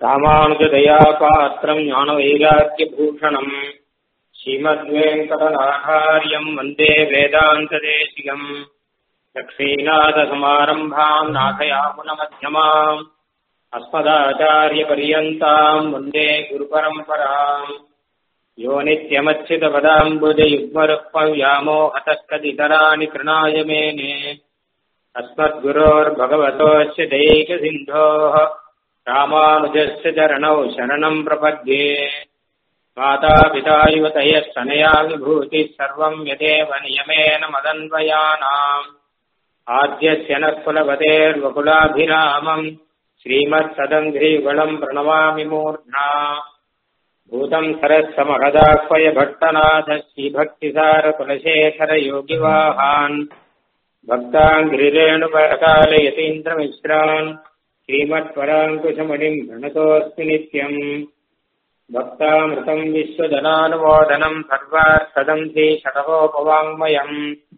ராமானுஜதயா பாத்திரம் ஞானவைராக்கியபூஷணம் ஸ்ரீமத்வேங்கடநாகாரியம் வந்தே வேதாந்ததேசிகம் லக்ஷ்மீநாதசமாரம்பாம் நாथयामुनमध्यमाम् अस्मदाचार्यपर्यन्ताम् वन्दे गुरुपरम्पराम् यो नित्यमच्युतपदाम्बुजयुग्मरुक्मव्यामोहतस्तदितराणि तृणाय मेने अस्मद्गुरोर्भगवतोऽस्य दैकसिन्धोः रामानुजस्य चरणौ शरणम् प्रपद्ये मातापिता युवतयः सनया विभूतिः सर्वम् यदेव नियमेन मदन्वयानाम् आद्यस्य नः कुलपतेर्वकुलाभिरामम् श्रीमत्सदङ्घ्रीगुणम् प्रणमामि मूर्ध्ना भूतम् सरस्समहदाह्वय भट्टनाथ श्रीभक्तिसारकुलशेखरयोगिवाहान् भक्ताङ्घ्रिरेणुपरकालयतीन्द्रमिश्रान् श्रीमत्पराङ्कुशमणिम् प्रणतोऽस्मि नित्यम् भक्तामृतम् विश्वजनानुमोदनम् सर्वार्थदम् श्रीषडकोपवाङ्मयम्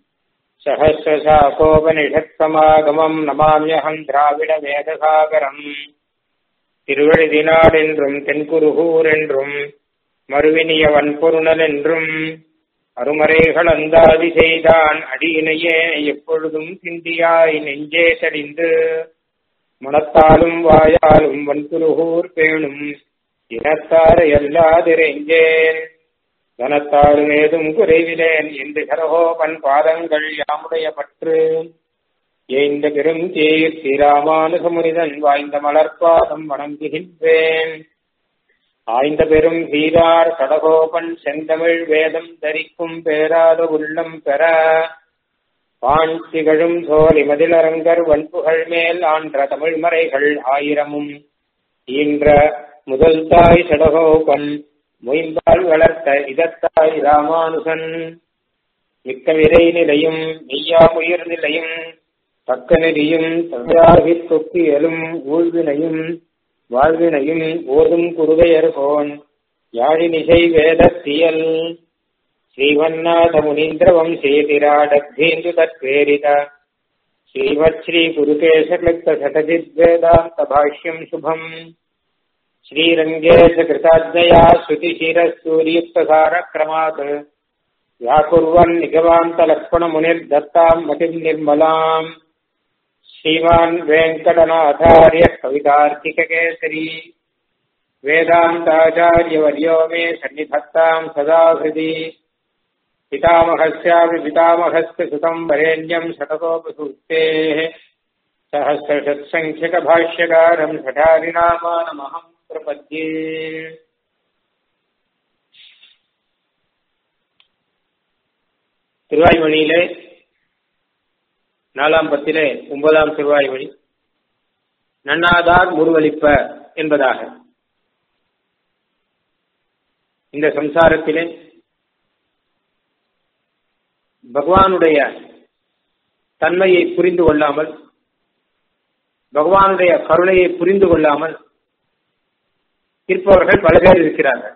सहस्रशाकोपनिषत्समागमम् नमाम्यहम् द्राविडवेदसागरम् திருவழுதினாடென்றும் தென்குருகூர் என்றும் மறுவினிய வன்பொருணல் என்றும் அருமறைகள் அந்தாதி செய்தான் அடியினையே எப்பொழுதும் சிந்தியாய் நெஞ்சே தடிந்து மனத்தாலும் வாயாலும் வன்புருகூர் பேணும் இனத்தாரை அல்லாதிரைஞ்சேன் தனத்தாலும் ஏதும் குறைவிலேன் என்று கரகோபன் பாதங்கள் யாமுடைய பற்று ஏய்ந்த பெரும் தீர் ஸ்ரீராமானுசமுனிதன் வாய்ந்த மலர்பாதம் வணங்குகின்றேன் ஆய்ந்த பெரும் சீரார் கடகோபன் செந்தமிழ் வேதம் தரிக்கும் பேராத உள்ளம் பெற பான் திகழும் சோழி மதிலரங்கர் வன்புகள் மேல் ஆன்ற தமிழ் மறைகள் ஆயிரமும் ஈன்ற முதல் தாய் சடகோபன் மொயம்பால் வளர்த்த இதத்தாய் ராமானுசன் மிக்க விரை நிலையும் மெய்யாமுயிர் நிலையும் தக்க நெறியும் தகையாகித் தொக்கியலும் ஊழ்வினையும் வாழ்வினையும் ஓதும் குருகையர்கோன் யாழினிசை வேதத்தியல் ஸ்ரீவன்னாத முனீந்திர வம்சேதிராடத்தேந்து தத்வேரித ஸ்ரீமத் ஸ்ரீ குருகேசக்லிப்த சடஜித் வேதாந்த பாஷ்யம் சுபம் श्रीरङ्गेश कृताज्ञया श्रुतिशिरसूर्युक्तसारक्रमात् व्याकुर्वन् निगमान्तलक्ष्मणमुनिर्दत्ताम् मतिम् निर्मलाम् श्रीमान् वेङ्कटनाथार्यः कवितार्किककेसरी वेदान्ताचार्यवर्यो मे सन्निधत्ताम् सदा हृदि पितामहस्यापि पितामहस्य सुतम् वरेण्यम् शतकोपसूक्तेः सहस्रषत्सङ्ख्यकभाष्यकारम् शठारिनामानमहम् प्रपद्ये திருவாய்மொழியிலே நாலாம் பத்திலே ஒன்பதாம் திருவாய்மொழி நன்னாதார் முருவளிப்ப என்பதாக இந்த சம்சாரத்திலே பகவானுடைய தன்மையை புரிந்து கொள்ளாமல் பகவானுடைய கருணையை புரிந்து கொள்ளாமல் இருப்பவர்கள் பல பேர் இருக்கிறார்கள்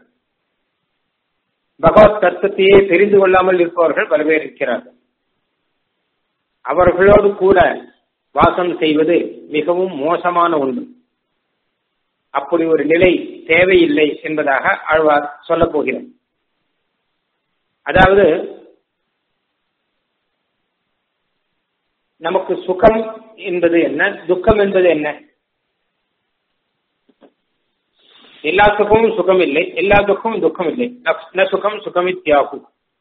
பகவத் தத்துவத்தையே தெரிந்து கொள்ளாமல் இருப்பவர்கள் பல பேர் இருக்கிறார்கள் அவர்களோடு கூட வாசம் செய்வது மிகவும் மோசமான ஒன்று அப்படி ஒரு நிலை தேவையில்லை என்பதாக ஆழ்வார் சொல்ல போகிறார் அதாவது நமக்கு சுகம் என்பது என்ன துக்கம் என்பது என்ன எல்லா சுகமும் சுகம் இல்லை எல்லா துக்கமும் துக்கம் இல்லை ந சுகம் சுகமித்யாகு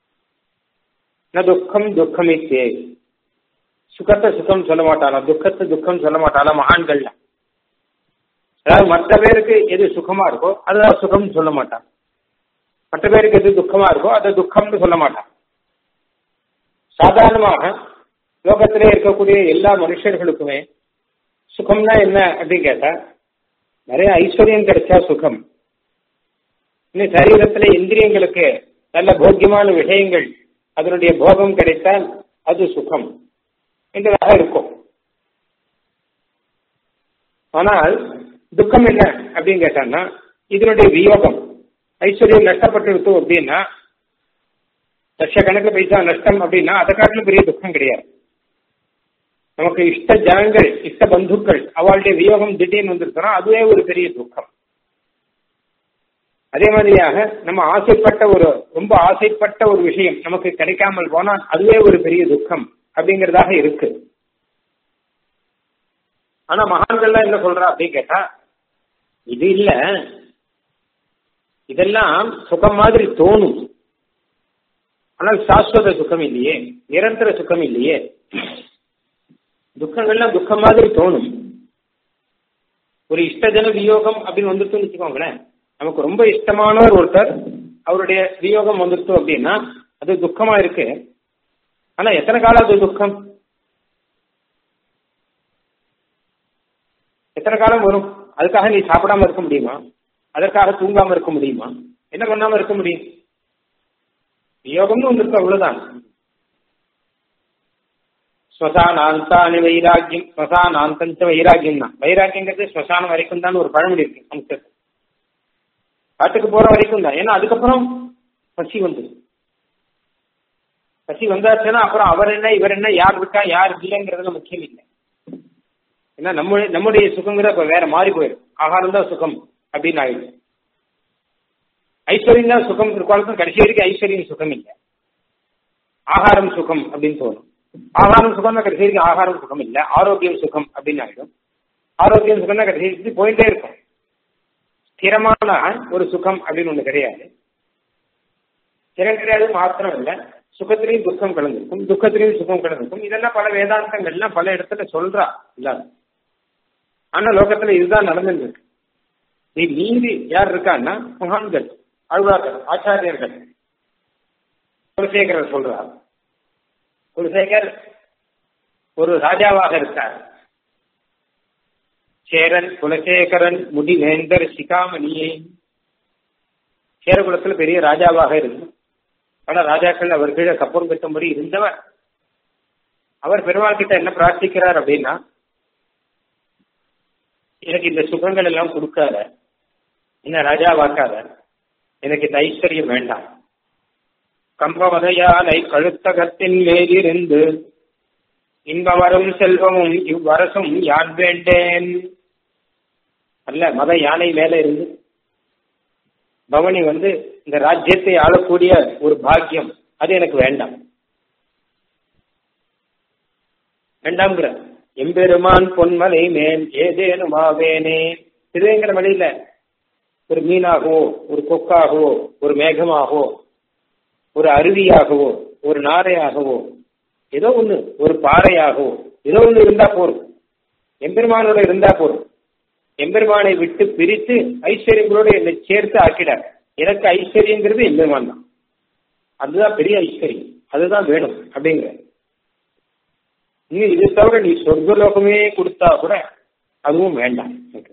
ந துக்கம் துக்கமித்தே சுகத்தை சுகம் சொல்ல மாட்டாளா துக்கத்தை துக்கம் சொல்ல மாட்டாளா மகான்கள்ல அதாவது மற்ற பேருக்கு எது சுகமா இருக்கோ அதுதான் சுகம் சொல்ல மாட்டான் மற்ற பேருக்கு எது துக்கமா இருக்கோ அதை துக்கம்னு சொல்ல மாட்டான் சாதாரணமாக லோகத்திலே இருக்கக்கூடிய எல்லா மனுஷர்களுக்குமே சுகம்னா என்ன அப்படின்னு கேட்டா நிறைய ஐஸ்வர்யம் கிடைச்சா சுகம் இன்னும் சரீரத்துல இந்திரியங்களுக்கு நல்ல போக்கியமான விஷயங்கள் அதனுடைய போகம் கிடைத்தால் அது சுகம் என்றதாக இருக்கும் ஆனால் துக்கம் என்ன அப்படின்னு கேட்டான்னா இதனுடைய வியோகம் ஐஸ்வர்யம் நஷ்டப்பட்டு அப்படின்னா லட்சக்கணக்கில் பைசா நஷ்டம் அப்படின்னா அதை காட்டிலும் பெரிய துக்கம் கிடையாது நமக்கு இஷ்ட ஜனங்கள் இஷ்ட பந்துக்கள் அவளுடைய வியோகம் திடீர்னு வந்துருச்சுன்னா அதுவே ஒரு பெரிய துக்கம் அதே மாதிரியாக நம்ம ஆசைப்பட்ட ஒரு ரொம்ப ஆசைப்பட்ட ஒரு விஷயம் நமக்கு கிடைக்காமல் போனால் அதுவே ஒரு பெரிய துக்கம் அப்படிங்கறதாக இருக்கு ஆனா மகான்கள்லாம் என்ன சொல்றா அப்படின்னு கேட்டா இது இல்ல இதெல்லாம் சுகம் மாதிரி தோணும் ஆனால் சாஸ்வத சுகம் இல்லையே நிரந்தர சுகம் இல்லையே துக்கங்கள்லாம் துக்கம் மாதிரி தோணும் ஒரு இஷ்டஜன வியோகம் அப்படின்னு வந்துருச்சுன்னு வச்சுக்கோங்களேன் நமக்கு ரொம்ப இஷ்டமானவர் ஒருத்தர் அவருடைய வியோகம் வந்துருச்சு அப்படின்னா அது துக்கமா இருக்கு ஆனா எத்தனை காலம் அது துக்கம் எத்தனை காலம் வரும் அதுக்காக நீ சாப்பிடாம இருக்க முடியுமா அதற்காக தூங்காம இருக்க முடியுமா என்ன பண்ணாம இருக்க முடியும் வியோகம்னு வந்துருக்கு அவ்வளவுதான் ஸ்மசானாந்தானி வைராக்கியம் ஸ்மசானாந்தஞ்ச வைராக்கியம் தான் வைராக்கியங்கிறது ஸ்மசானம் வரைக்கும் தான் ஒரு பழமொழி இருக்கு சம்ஸ்கிருதம் காட்டுக்கு போற வரைக்கும் தான் ஏன்னா அதுக்கப்புறம் பசி வந்துடும் பசி வந்தாச்சுன்னா அப்புறம் அவர் என்ன இவர் என்ன யார் இருக்கா யார் இல்லைங்கிறது முக்கியம் இல்லை ஏன்னா நம்ம நம்முடைய சுகங்கிற இப்ப வேற மாறி போயிடும் ஆகாரம் தான் சுகம் அப்படின்னு ஆயிடும் ஐஸ்வர்யம் தான் சுகம் இருக்காலும் கடைசி வரைக்கும் ஐஸ்வர்யம் சுகம் இல்லை ஆகாரம் சுகம் அப்படின்னு தோணும் ஆகாரம் சுகம் கடைசி வரைக்கும் ஆகாரம் சுகம் இல்லை ஆரோக்கியம் சுகம் அப்படின்னு ஆயிடும் ஆரோக்கியம் சுகம் கடைசி வரைக்கும் போயிட்டே இருக்கும் ஸ்திரமான ஒரு சுகம் அப்படின்னு ஒண்ணு கிடையாது ஸ்திரம் கிடையாது மாத்திரம் இல்லை சுகத்திலையும் துக்கம் கலந்துருக்கும் துக்கத்திலையும் சுகம் கலந்துருக்கும் இதெல்லாம் பல வேதாந்தங்கள்லாம் பல இடத்துல சொல்றா இல்லாத ஆனா லோகத்துல இதுதான் நடந்துட்டு இருக்கு நீ மீறி யார் இருக்கான்னா மகான்கள் அழுவார்கள் ஆச்சாரியர்கள் குலசேகரர் சொல்றார் குலசேகர் ஒரு ராஜாவாக இருக்கார் சேரன் குலசேகரன் முடிவேந்தர் சிகாமணியே சேரகுலத்துல பெரிய ராஜாவாக இருந்து பல ராஜாக்கள் அவர் கீழே கப்பம் கட்டும்படி இருந்தவர் அவர் பெருமாள் கிட்ட என்ன பிரார்த்திக்கிறார் அப்படின்னா எனக்கு இந்த சுகங்கள் எல்லாம் கொடுக்காத என்ன ராஜாவாக்காத எனக்கு இந்த ஐஸ்வர்யம் வேண்டாம் கம்பவதையானை கழுத்தகத்தின் மேலிருந்து இன்பவரும் செல்வமும் இவ்வரசும் யான் வேண்டேன் அல்ல மத யானை மேல இருந்து பவனி வந்து இந்த ராஜ்யத்தை ஆளக்கூடிய ஒரு பாக்கியம் அது எனக்கு வேண்டாம் வேண்டாம்ங்கிற எம்பெருமான் பொன்மலை மேல் ஏதேனும் ஆவேனே திருவேங்கிற மலையில ஒரு மீனாகவோ ஒரு கொக்காகவோ ஒரு மேகமாகவோ ஒரு அருவியாகவோ ஒரு நாரையாகவோ ஏதோ ஒண்ணு ஒரு பாறையாகவோ ஏதோ ஒண்ணு இருந்தா போதும் எம்பெருமானோட இருந்தா போதும் எம்பெருமானை விட்டு பிரித்து ஐஸ்வர்யங்களோட என்னை சேர்த்து ஆக்கிடார் எனக்கு ஐஸ்வர்யங்கிறது எம்பெருமான் தான் அதுதான் பெரிய ஐஸ்வர்யம் அதுதான் வேணும் அப்படிங்கிற நீ இது தவிர நீ சொர்க்கலோகமே கொடுத்தா கூட அதுவும் வேண்டாம் எனக்கு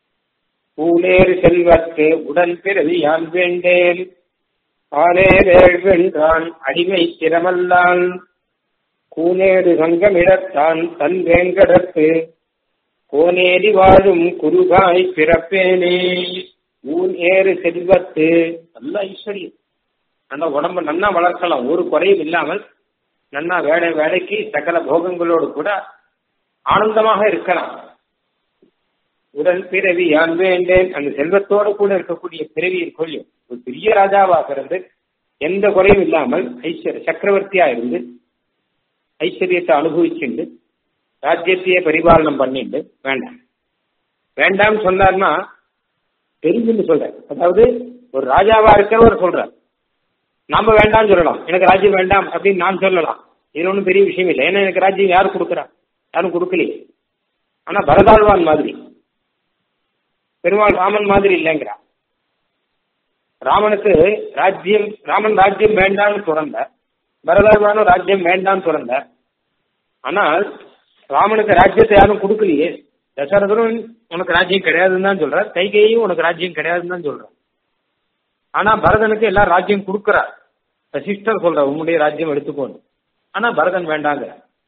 பூலேறு செல்வர்க்கு உடன் பிறவி யான் வேண்டேன் ஆனே வேள்வென்றான் அடிமை திறமல்லான் கூனேடு சங்கமிடத்தான் தன் வேங்கடத்து கோனேடி வாழும் குருகாய் பிறப்பேனே ஊன் ஏறு செல்வத்து நல்ல ஐஸ்வர்யம் அந்த உடம்ப நன்னா வளர்க்கலாம் ஒரு குறையும் இல்லாமல் நன்னா வேலை வேலைக்கு சகல போகங்களோடு கூட ஆனந்தமாக இருக்கலாம் உடன் பிறவி யான் வேண்டேன் அந்த செல்வத்தோடு கூட இருக்கக்கூடிய பிறவி கொள்ளும் ஒரு பெரிய ராஜாவாக இருந்து எந்த குறையும் இல்லாமல் ஐஸ்வர்ய சக்கரவர்த்தியா இருந்து ஐஸ்வர்யத்தை அனுபவிச்சுண்டு ராஜ்யத்தையே பரிபாலனம் பண்ணிட்டு வேண்டாம் வேண்டாம்னு சொன்னார்னா தெரிஞ்சுன்னு சொல்ற அதாவது ஒரு ராஜாவா இருக்கிறவர் சொல்றார் நாம வேண்டாம்னு சொல்லலாம் எனக்கு ராஜ்யம் வேண்டாம் அப்படின்னு நான் சொல்லலாம் இதுல ஒன்றும் பெரிய விஷயம் இல்லை ஏன்னா எனக்கு ராஜ்யம் யாரும் கொடுக்குறா யாரும் கொடுக்கலையே ஆனா பரதாழ்வான் மாதிரி பெருமாள் ராமன் மாதிரி இல்லைங்கிறா ராமனுக்கு ராஜ்யம் ராமன் ராஜ்யம் வேண்டாம்னு துறந்த பரதாழ்வானும் ராஜ்யம் வேண்டாம்னு துறந்த ஆனால் ராமனுக்கு ராஜ்யத்தை யாரும் கொடுக்கலையே தசரதரும் உனக்கு ராஜ்யம் கிடையாதுன்னு தான் சொல்றார் கைகையும் உனக்கு ராஜ்யம் கிடையாதுன்னு தான் சொல்றார் ஆனா பரதனுக்கு எல்லாம் ராஜ்யம் கொடுக்கிறார் சிஸ்டர் சொல்ற உன்னுடைய ராஜ்யம் எடுத்துக்கோன்னு ஆனா பரதன் வேண்டாங்க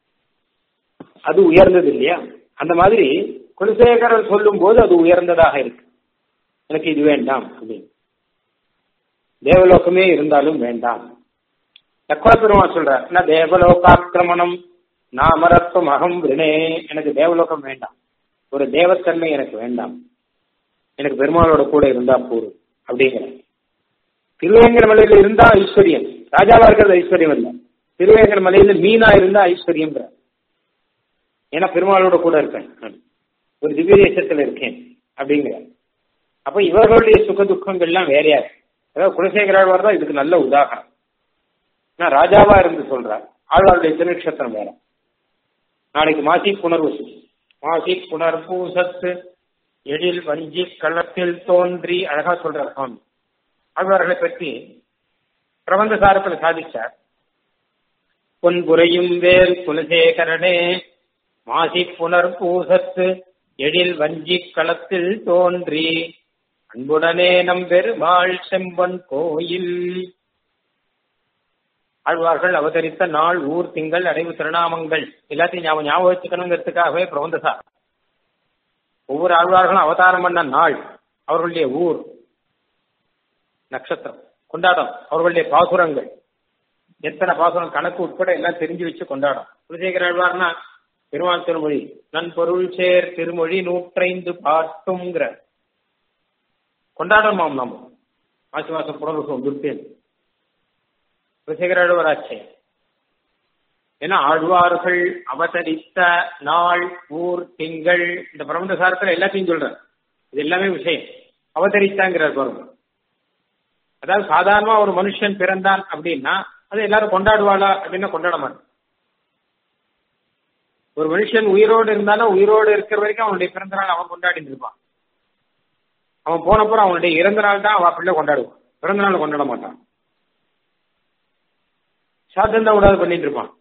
அது உயர்ந்தது இல்லையா அந்த மாதிரி குலசேகரர் சொல்லும் போது அது உயர்ந்ததாக இருக்கு எனக்கு இது வேண்டாம் அப்படின்னு தேவலோகமே இருந்தாலும் வேண்டாம் தக்கோல பெருமாள் சொல்ற என்ன தேவலோகாக்கிரமணம் நாமரத்துவம் அகம் வினே எனக்கு தேவலோகம் வேண்டாம் ஒரு தேவத்தன்மை எனக்கு வேண்டாம் எனக்கு பெருமாளோட கூட இருந்தா போதும் அப்படிங்கிற திருவேங்கட மலையில இருந்தா ஐஸ்வர்யம் ராஜாவா இருக்கிறது ஐஸ்வர்யம் இல்லை திருவேங்கட மலையில மீனா இருந்தா ஐஸ்வர்யம்ங்கிற ஏன்னா பெருமாளோட கூட இருக்கேன் நான். ஒரு திவ்ய தேசத்துல இருக்கேன் அப்படிங்கிற அப்ப இவர்களுடைய சுக துக்கங்கள்லாம் வேறையா இருக்கு. அதாவது குலசேகராழ்வார் தான் இதுக்கு நல்ல உதாரணம் நான் ராஜாவா இருந்து சொல்றார் ஆழ்வாருடைய திருநட்சத்திரம் வேற நாளைக்கு மாசி புனர்வசு மாசி புனர்பூசத்து எழில் வஞ்சி களத்தில் தோன்றி அழகா சொல்றார் சுவாமி ஆழ்வார்களை பற்றி பிரபந்த சாரத்துல சாதிச்சார் பொன்புரையும் வேல் குலசேகரனே மாசி புனர்பூசத்து எழில் வஞ்சி களத்தில் தோன்றி அன்புடனே நம்பெருமாள் செம்பன் கோயில் ஆழ்வார்கள் அவதரித்த நாள் ஊர் திங்கள் அடைவு திருநாமங்கள் எல்லாத்தையும் ஞாபகம் ஞாபகம் வச்சுக்கணுங்கிறதுக்காகவே பிரபந்தசார் ஒவ்வொரு ஆழ்வார்களும் அவதாரம் பண்ண நாள் அவர்களுடைய ஊர் நட்சத்திரம் கொண்டாடம் அவர்களுடைய பாசுரங்கள் எத்தனை பாசுரம் கணக்கு உட்பட எல்லாம் தெரிஞ்சு வச்சு கொண்டாடும் குலசேகர ஆழ்வார்னா பெருமாள் திருமொழி நன்பொருள் சேர் திருமொழி நூற்றைந்து பாட்டுங்கிற கொண்டாடணுமாம் நம்ம மாசி மாசம் புனர்வசம் வந்துருத்தேன் குலசேகர ஆழ்வாராச்சே ஏன்னா ஆழ்வார்கள் அவதரித்த நாள் ஊர் திங்கள் இந்த பிரபந்த சாரத்துல எல்லாத்தையும் சொல்றார் இது எல்லாமே விஷயம் அவதரித்தாங்கிறார் பாருங்க அதாவது சாதாரணமா ஒரு மனுஷன் பிறந்தான் அப்படின்னா அதை எல்லாரும் கொண்டாடுவாளா அப்படின்னா கொண்டாட மாட்டோம் ஒரு மனுஷன் உயிரோடு இருந்தாலும் உயிரோடு இருக்கிற வரைக்கும் அவனுடைய பிறந்த நாள் அவன் கொண்டாடிட்டு இருப்பான் அவன் போனப்புறம் அவனுடைய இறந்த நாள் தான் அவன் பிள்ளை கொண்டாடுவான் பிறந்த நாள் கொண்டாட மாட்டான் சாத்தம் தான் விடாது பண்ணிட்டு இருப்பான்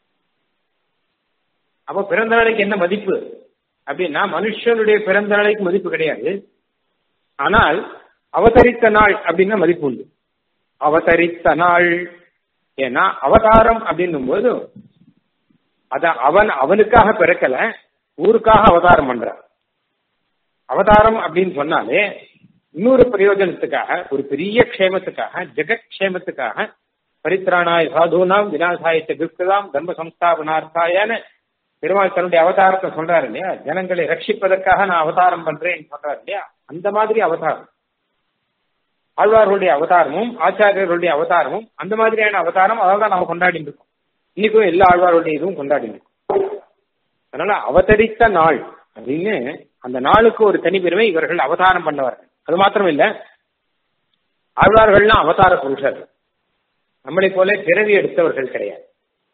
அப்போ பிறந்த நாளைக்கு என்ன மதிப்பு அப்படின்னா மனுஷனுடைய பிறந்த நாளைக்கு மதிப்பு கிடையாது ஆனால் அவதரித்த நாள் அப்படின்னா மதிப்பு உண்டு அவதரித்த நாள் ஏன்னா அவதாரம் அப்படின்னும் போது அத அவன் அவனுக்காக பிறக்கல ஊருக்காக அவதாரம் பண்றான் அவதாரம் அப்படின்னு சொன்னாலே இன்னொரு பிரயோஜனத்துக்காக ஒரு பெரிய க்ஷேமத்துக்காக ஜெகத் க்ஷேமத்துக்காக பரித்ராணாய சாதுனாம் விநாசாயத்த கிருஷ்கதாம் தர்ம சம்ஸ்தாபனார்த்தாயன்னு பெருமாள் தன்னுடைய அவதாரத்தை சொல்றாரு இல்லையா ஜனங்களை ரட்சிப்பதற்காக நான் அவதாரம் பண்றேன்னு சொல்றாரு இல்லையா அந்த மாதிரி அவதாரம் ஆழ்வார்களுடைய அவதாரமும் ஆச்சாரியர்களுடைய அவதாரமும் அந்த மாதிரியான அவதாரம் அதான் தான் நம்ம கொண்டாடிட்டு இருக்கோம் இன்னைக்கும் எல்லா ஆழ்வார்களுடைய இதுவும் கொண்டாடிட்டு இருக்கோம் அதனால அவதரித்த நாள் அப்படின்னு அந்த நாளுக்கு ஒரு தனி பெருமை இவர்கள் அவதாரம் பண்ணவர்கள் அது மாத்திரம் இல்ல ஆழ்வார்கள்லாம் அவதார புருஷர்கள் நம்மளை போல பிறவி எடுத்தவர்கள் கிடையாது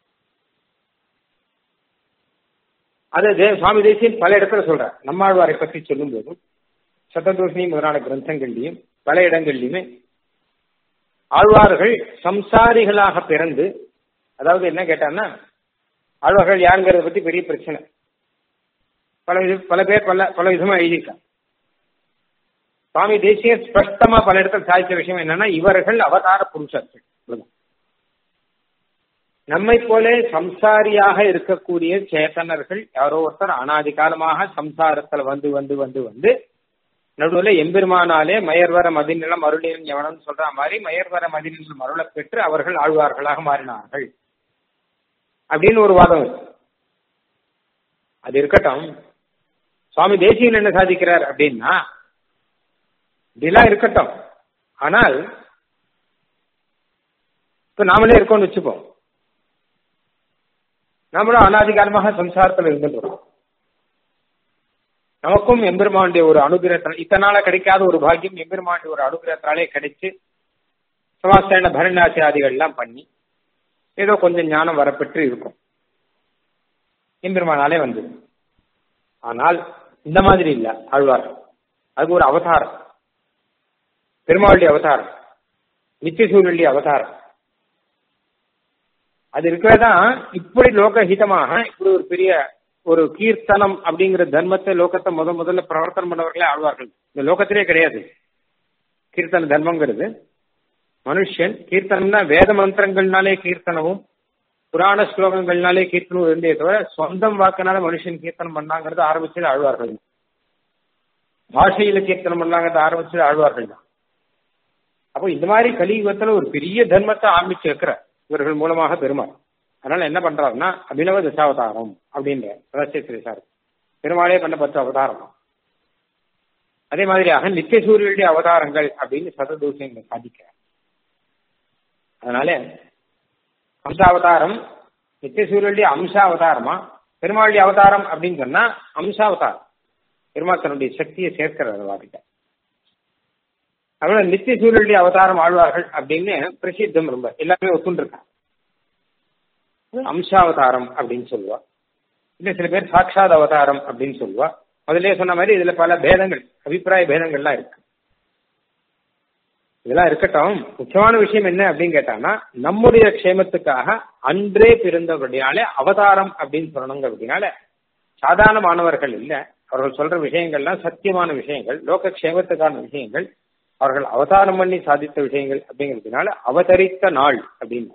அது தே- சுவாமி தேசியன் பல இடத்துல சொல்றார் நம்மாழ்வாரை பற்றி சொல்லும் போதும் சத்ததோஷினி முதலான கிரந்தங்கள்லையும் பல இடங்கள்லையுமே ஆழ்வார்கள் சம்சாரிகளாக பிறந்து அதாவது என்ன கேட்டான்னா ஆழ்வார்கள் யாருங்கிறத பத்தி பெரிய பிரச்சனை பல வித பல பேர் பல பல விதமா எழுதியிருக்காங்க சுவாமி தேசிய ஸ்பஷ்டமா பல இடத்துல சாதித்த விஷயம் என்னன்னா இவர்கள் அவதார புருஷர்கள் அவ்வளவுதான். நம்மை போல சம்சாரியாக இருக்கக்கூடிய சேத்தனர்கள் யாரோ ஒருத்தர் அனாதி காலமாக சம்சாரத்துல வந்து வந்து வந்து வந்து நடுவுல எம்பெருமானாலே மயர்வர மதிநிலம் அருளின் எவனம் சொல்ற மாதிரி மயர்வர மதிநிலம் அருளை பெற்று அவர்கள் ஆழ்வார்களாக மாறினார்கள் அப்படின்னு ஒரு வாதம் இருக்கு. அது இருக்கட்டும் சுவாமி தேசியன் என்ன சாதிக்கிறார் அப்படின்னா இப்படிலாம் இருக்கட்டும் ஆனால் இப்ப நாமளே இருக்கோம்னு வச்சுப்போம் நம்மளும் அனாதிகாலமாக சம்சாரத்தில் இருந்துட்டு நமக்கும் எம்பெருமானுடைய ஒரு அனுகிரகத்தால் இத்தனால கிடைக்காத ஒரு பாக்கியம் எம்பெருமானுடைய ஒரு அனுகிரகத்தாலே கிடைச்சு சமாஸ்தான பரணாசியாதிகள் எல்லாம் பண்ணி ஏதோ கொஞ்சம் ஞானம் வரப்பெற்று இருக்கும் எம்பெருமானாலே வந்தது ஆனால் இந்த மாதிரி இல்ல ஆழ்வார் அது ஒரு அவதாரம் பெருமாளுடைய அவதாரம் நித்தியசூரியனுடைய அவதாரம் அது இருக்கதான் இப்படி லோகஹிதமாக இப்படி ஒரு பெரிய ஒரு கீர்த்தனம் அப்படிங்கிற தர்மத்தை லோகத்தை முத முதல்ல பிரவர்த்தனம் பண்ணவர்களே ஆழ்வார்கள் இந்த லோகத்திலே கிடையாது கீர்த்தன தர்மங்கிறது மனுஷன் கீர்த்தனம்னா வேத மந்திரங்கள்னாலே கீர்த்தனமும் புராண ஸ்லோகங்கள்னாலே கீர்த்தனம் இருந்தே தவிர சொந்தம் வாக்குனால மனுஷன் கீர்த்தனம் பண்ணாங்கிறது ஆரம்பிச்சது ஆழ்வார்கள் தான். பாஷையில கீர்த்தனம் பண்ணாங்கிறது ஆரம்பிச்சது ஆழ்வார்கள் தான் அப்போ இந்த மாதிரி கலியுகத்துல ஒரு பெரிய தர்மத்தை ஆரம்பிச்சு வைக்கிற இவர்கள் மூலமாக பெருமாள் அதனால என்ன பண்றாருன்னா அபினவ தசாவதாரம் அப்படின்ற ரகசியத்திரி சார் பெருமாளே பண்ண பத்து அவதாரம் அதே மாதிரியாக நித்திய சூரியனுடைய அவதாரங்கள் அப்படின்னு சததூஷங்களை சாதிக்கிறார் அதனால அம்சாவதாரம் நித்திய சூரியனுடைய அம்சாவதாரமா பெருமாளுடைய அவதாரம் அப்படின்னு சொன்னா அம்சாவதாரம் பெருமாள் தன்னுடைய சக்தியை சேர்க்கிறார் வாக்கிட்ட அதனால நித்திய சூரியனுடைய அவதாரம் ஆழ்வார்கள் அப்படின்னு பிரசித்தம் ரொம்ப எல்லாமே ஒத்துண்டிருக்காங்க அம்சாவதாரம் அப்படின்னு சொல்லுவா இல்ல சில பேர் சாட்சாத் அவதாரம் அப்படின்னு சொல்லுவா முதல்ல சொன்ன மாதிரி இதுல பல பேதங்கள் அபிப்பிராய பேதங்கள்லாம் இருக்கு இதெல்லாம் இருக்கட்டும் முக்கியமான விஷயம் என்ன அப்படின்னு கேட்டாங்கன்னா நம்முடைய க்ஷேமத்துக்காக அன்றே பிறந்தபடினாலே அவதாரம் அப்படின்னு சொல்லணுங்க அப்படின்னால சாதாரண மாணவர்கள் இல்ல அவர்கள் சொல்ற விஷயங்கள்லாம் சத்தியமான விஷயங்கள் லோக க்ஷேமத்துக்கான விஷயங்கள் அவர்கள் அவதாரம் பண்ணி சாதித்த விஷயங்கள் அப்படிங்கிறதுனால அவதரித்த நாள் அப்படின்னு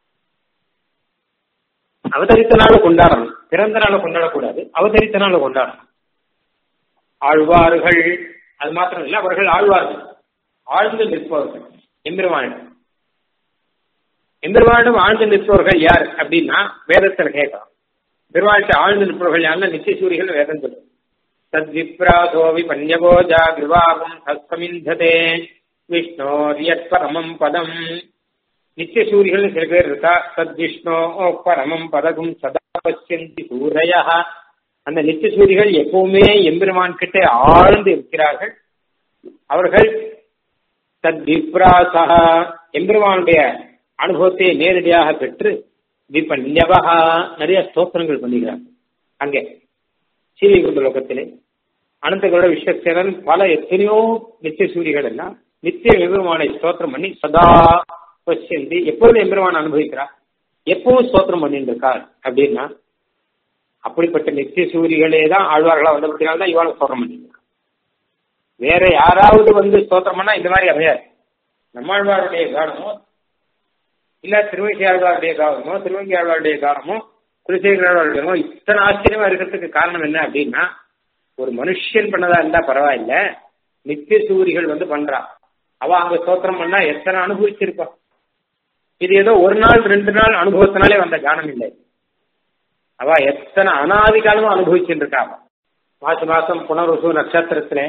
அவதரித்த நாளை கொண்டாடணும் பிறந்த நாளை கொண்டாடக்கூடாது அவதரித்த நாளை கொண்டாடணும் ஆழ்வார்கள் அது மாத்திரம் இல்லை அவர்கள் ஆழ்வார்கள் ஆழ்ந்து நிற்பவர்கள் எம்பெருமானிடம் எம்பெருமானிடம் ஆழ்ந்து நிற்பவர்கள் யார் அப்படின்னா வேதத்தில் கேட்கலாம் பெருமாள்கிட்ட ஆழ்ந்து நிற்பவர்கள் யாருன்னா நித்திய சூரிகள் வேதம் சொல்லும் தத்விப்ராசோவி பஞ்சபோஜா கிருவாகம் சஸ்கமிந்ததே விஷ்ணோரியத் பரமம் பதம் நித்திய சூரிகள் சில பேர் இருக்கா தத் விஷ்ணோ பரமம் பதகும் சதா பசியந்தி சூரையா அந்த நித்திய சூரிகள் எப்பவுமே எம்பெருமான் கிட்ட ஆழ்ந்து இருக்கிறார்கள் அவர்கள் தத் விப்ராசா எம்பெருமானுடைய அனுபவத்தை நேரடியாக பெற்று விபன்யவகா நிறைய ஸ்தோத்திரங்கள் பண்ணுகிறார் அங்கே சீவிகுண்ட லோகத்திலே அனந்தகளோட விஸ்வசேனன் பல எத்தனையோ நித்திய சூரிகள் எல்லாம் நித்திய எம்பெருமானை ஸ்தோத்திரம் பண்ணி சதா பசியந்தி எப்பொழுது எம்பெருமான் அனுபவிக்கிறார் எப்பவும் ஸ்தோத்திரம் பண்ணிட்டு இருக்கார் அப்படின்னா அப்படிப்பட்ட நித்திய சூரிகளே தான் ஆழ்வார்களா வந்தபடினால்தான் இவாளும் ஸ்தோத்திரம் பண்ணிட்டு வேற யாராவது வந்து ஸ்தோத்திரம் பண்ணா இந்த மாதிரி அமையாது நம்மாழ்வாருடைய காரணமோ இல்ல திருவங்கி ஆழ்வாருடைய காரணமோ திருவங்கி ஆழ்வாருடைய காரணமோ குலசேகரமோ இத்தனை ஆச்சரியமா இருக்கிறதுக்கு காரணம் என்ன அப்படின்னா ஒரு மனுஷன் பண்ணதா இருந்தா பரவாயில்ல நித்திய சூரிகள் வந்து பண்றா அவ அங்க ஸ்தோத்திரம் பண்ணா எத்தனை அனுபவிச்சிருப்பா இது ஏதோ ஒரு நாள் ரெண்டு நாள் அனுபவத்தினாலே வந்த காரணம் இல்லை அவ எத்தனை அனாதி காலமும் அனுபவிச்சுட்டு இருக்கா மாச மாசம் புனருசு நட்சத்திரத்திலே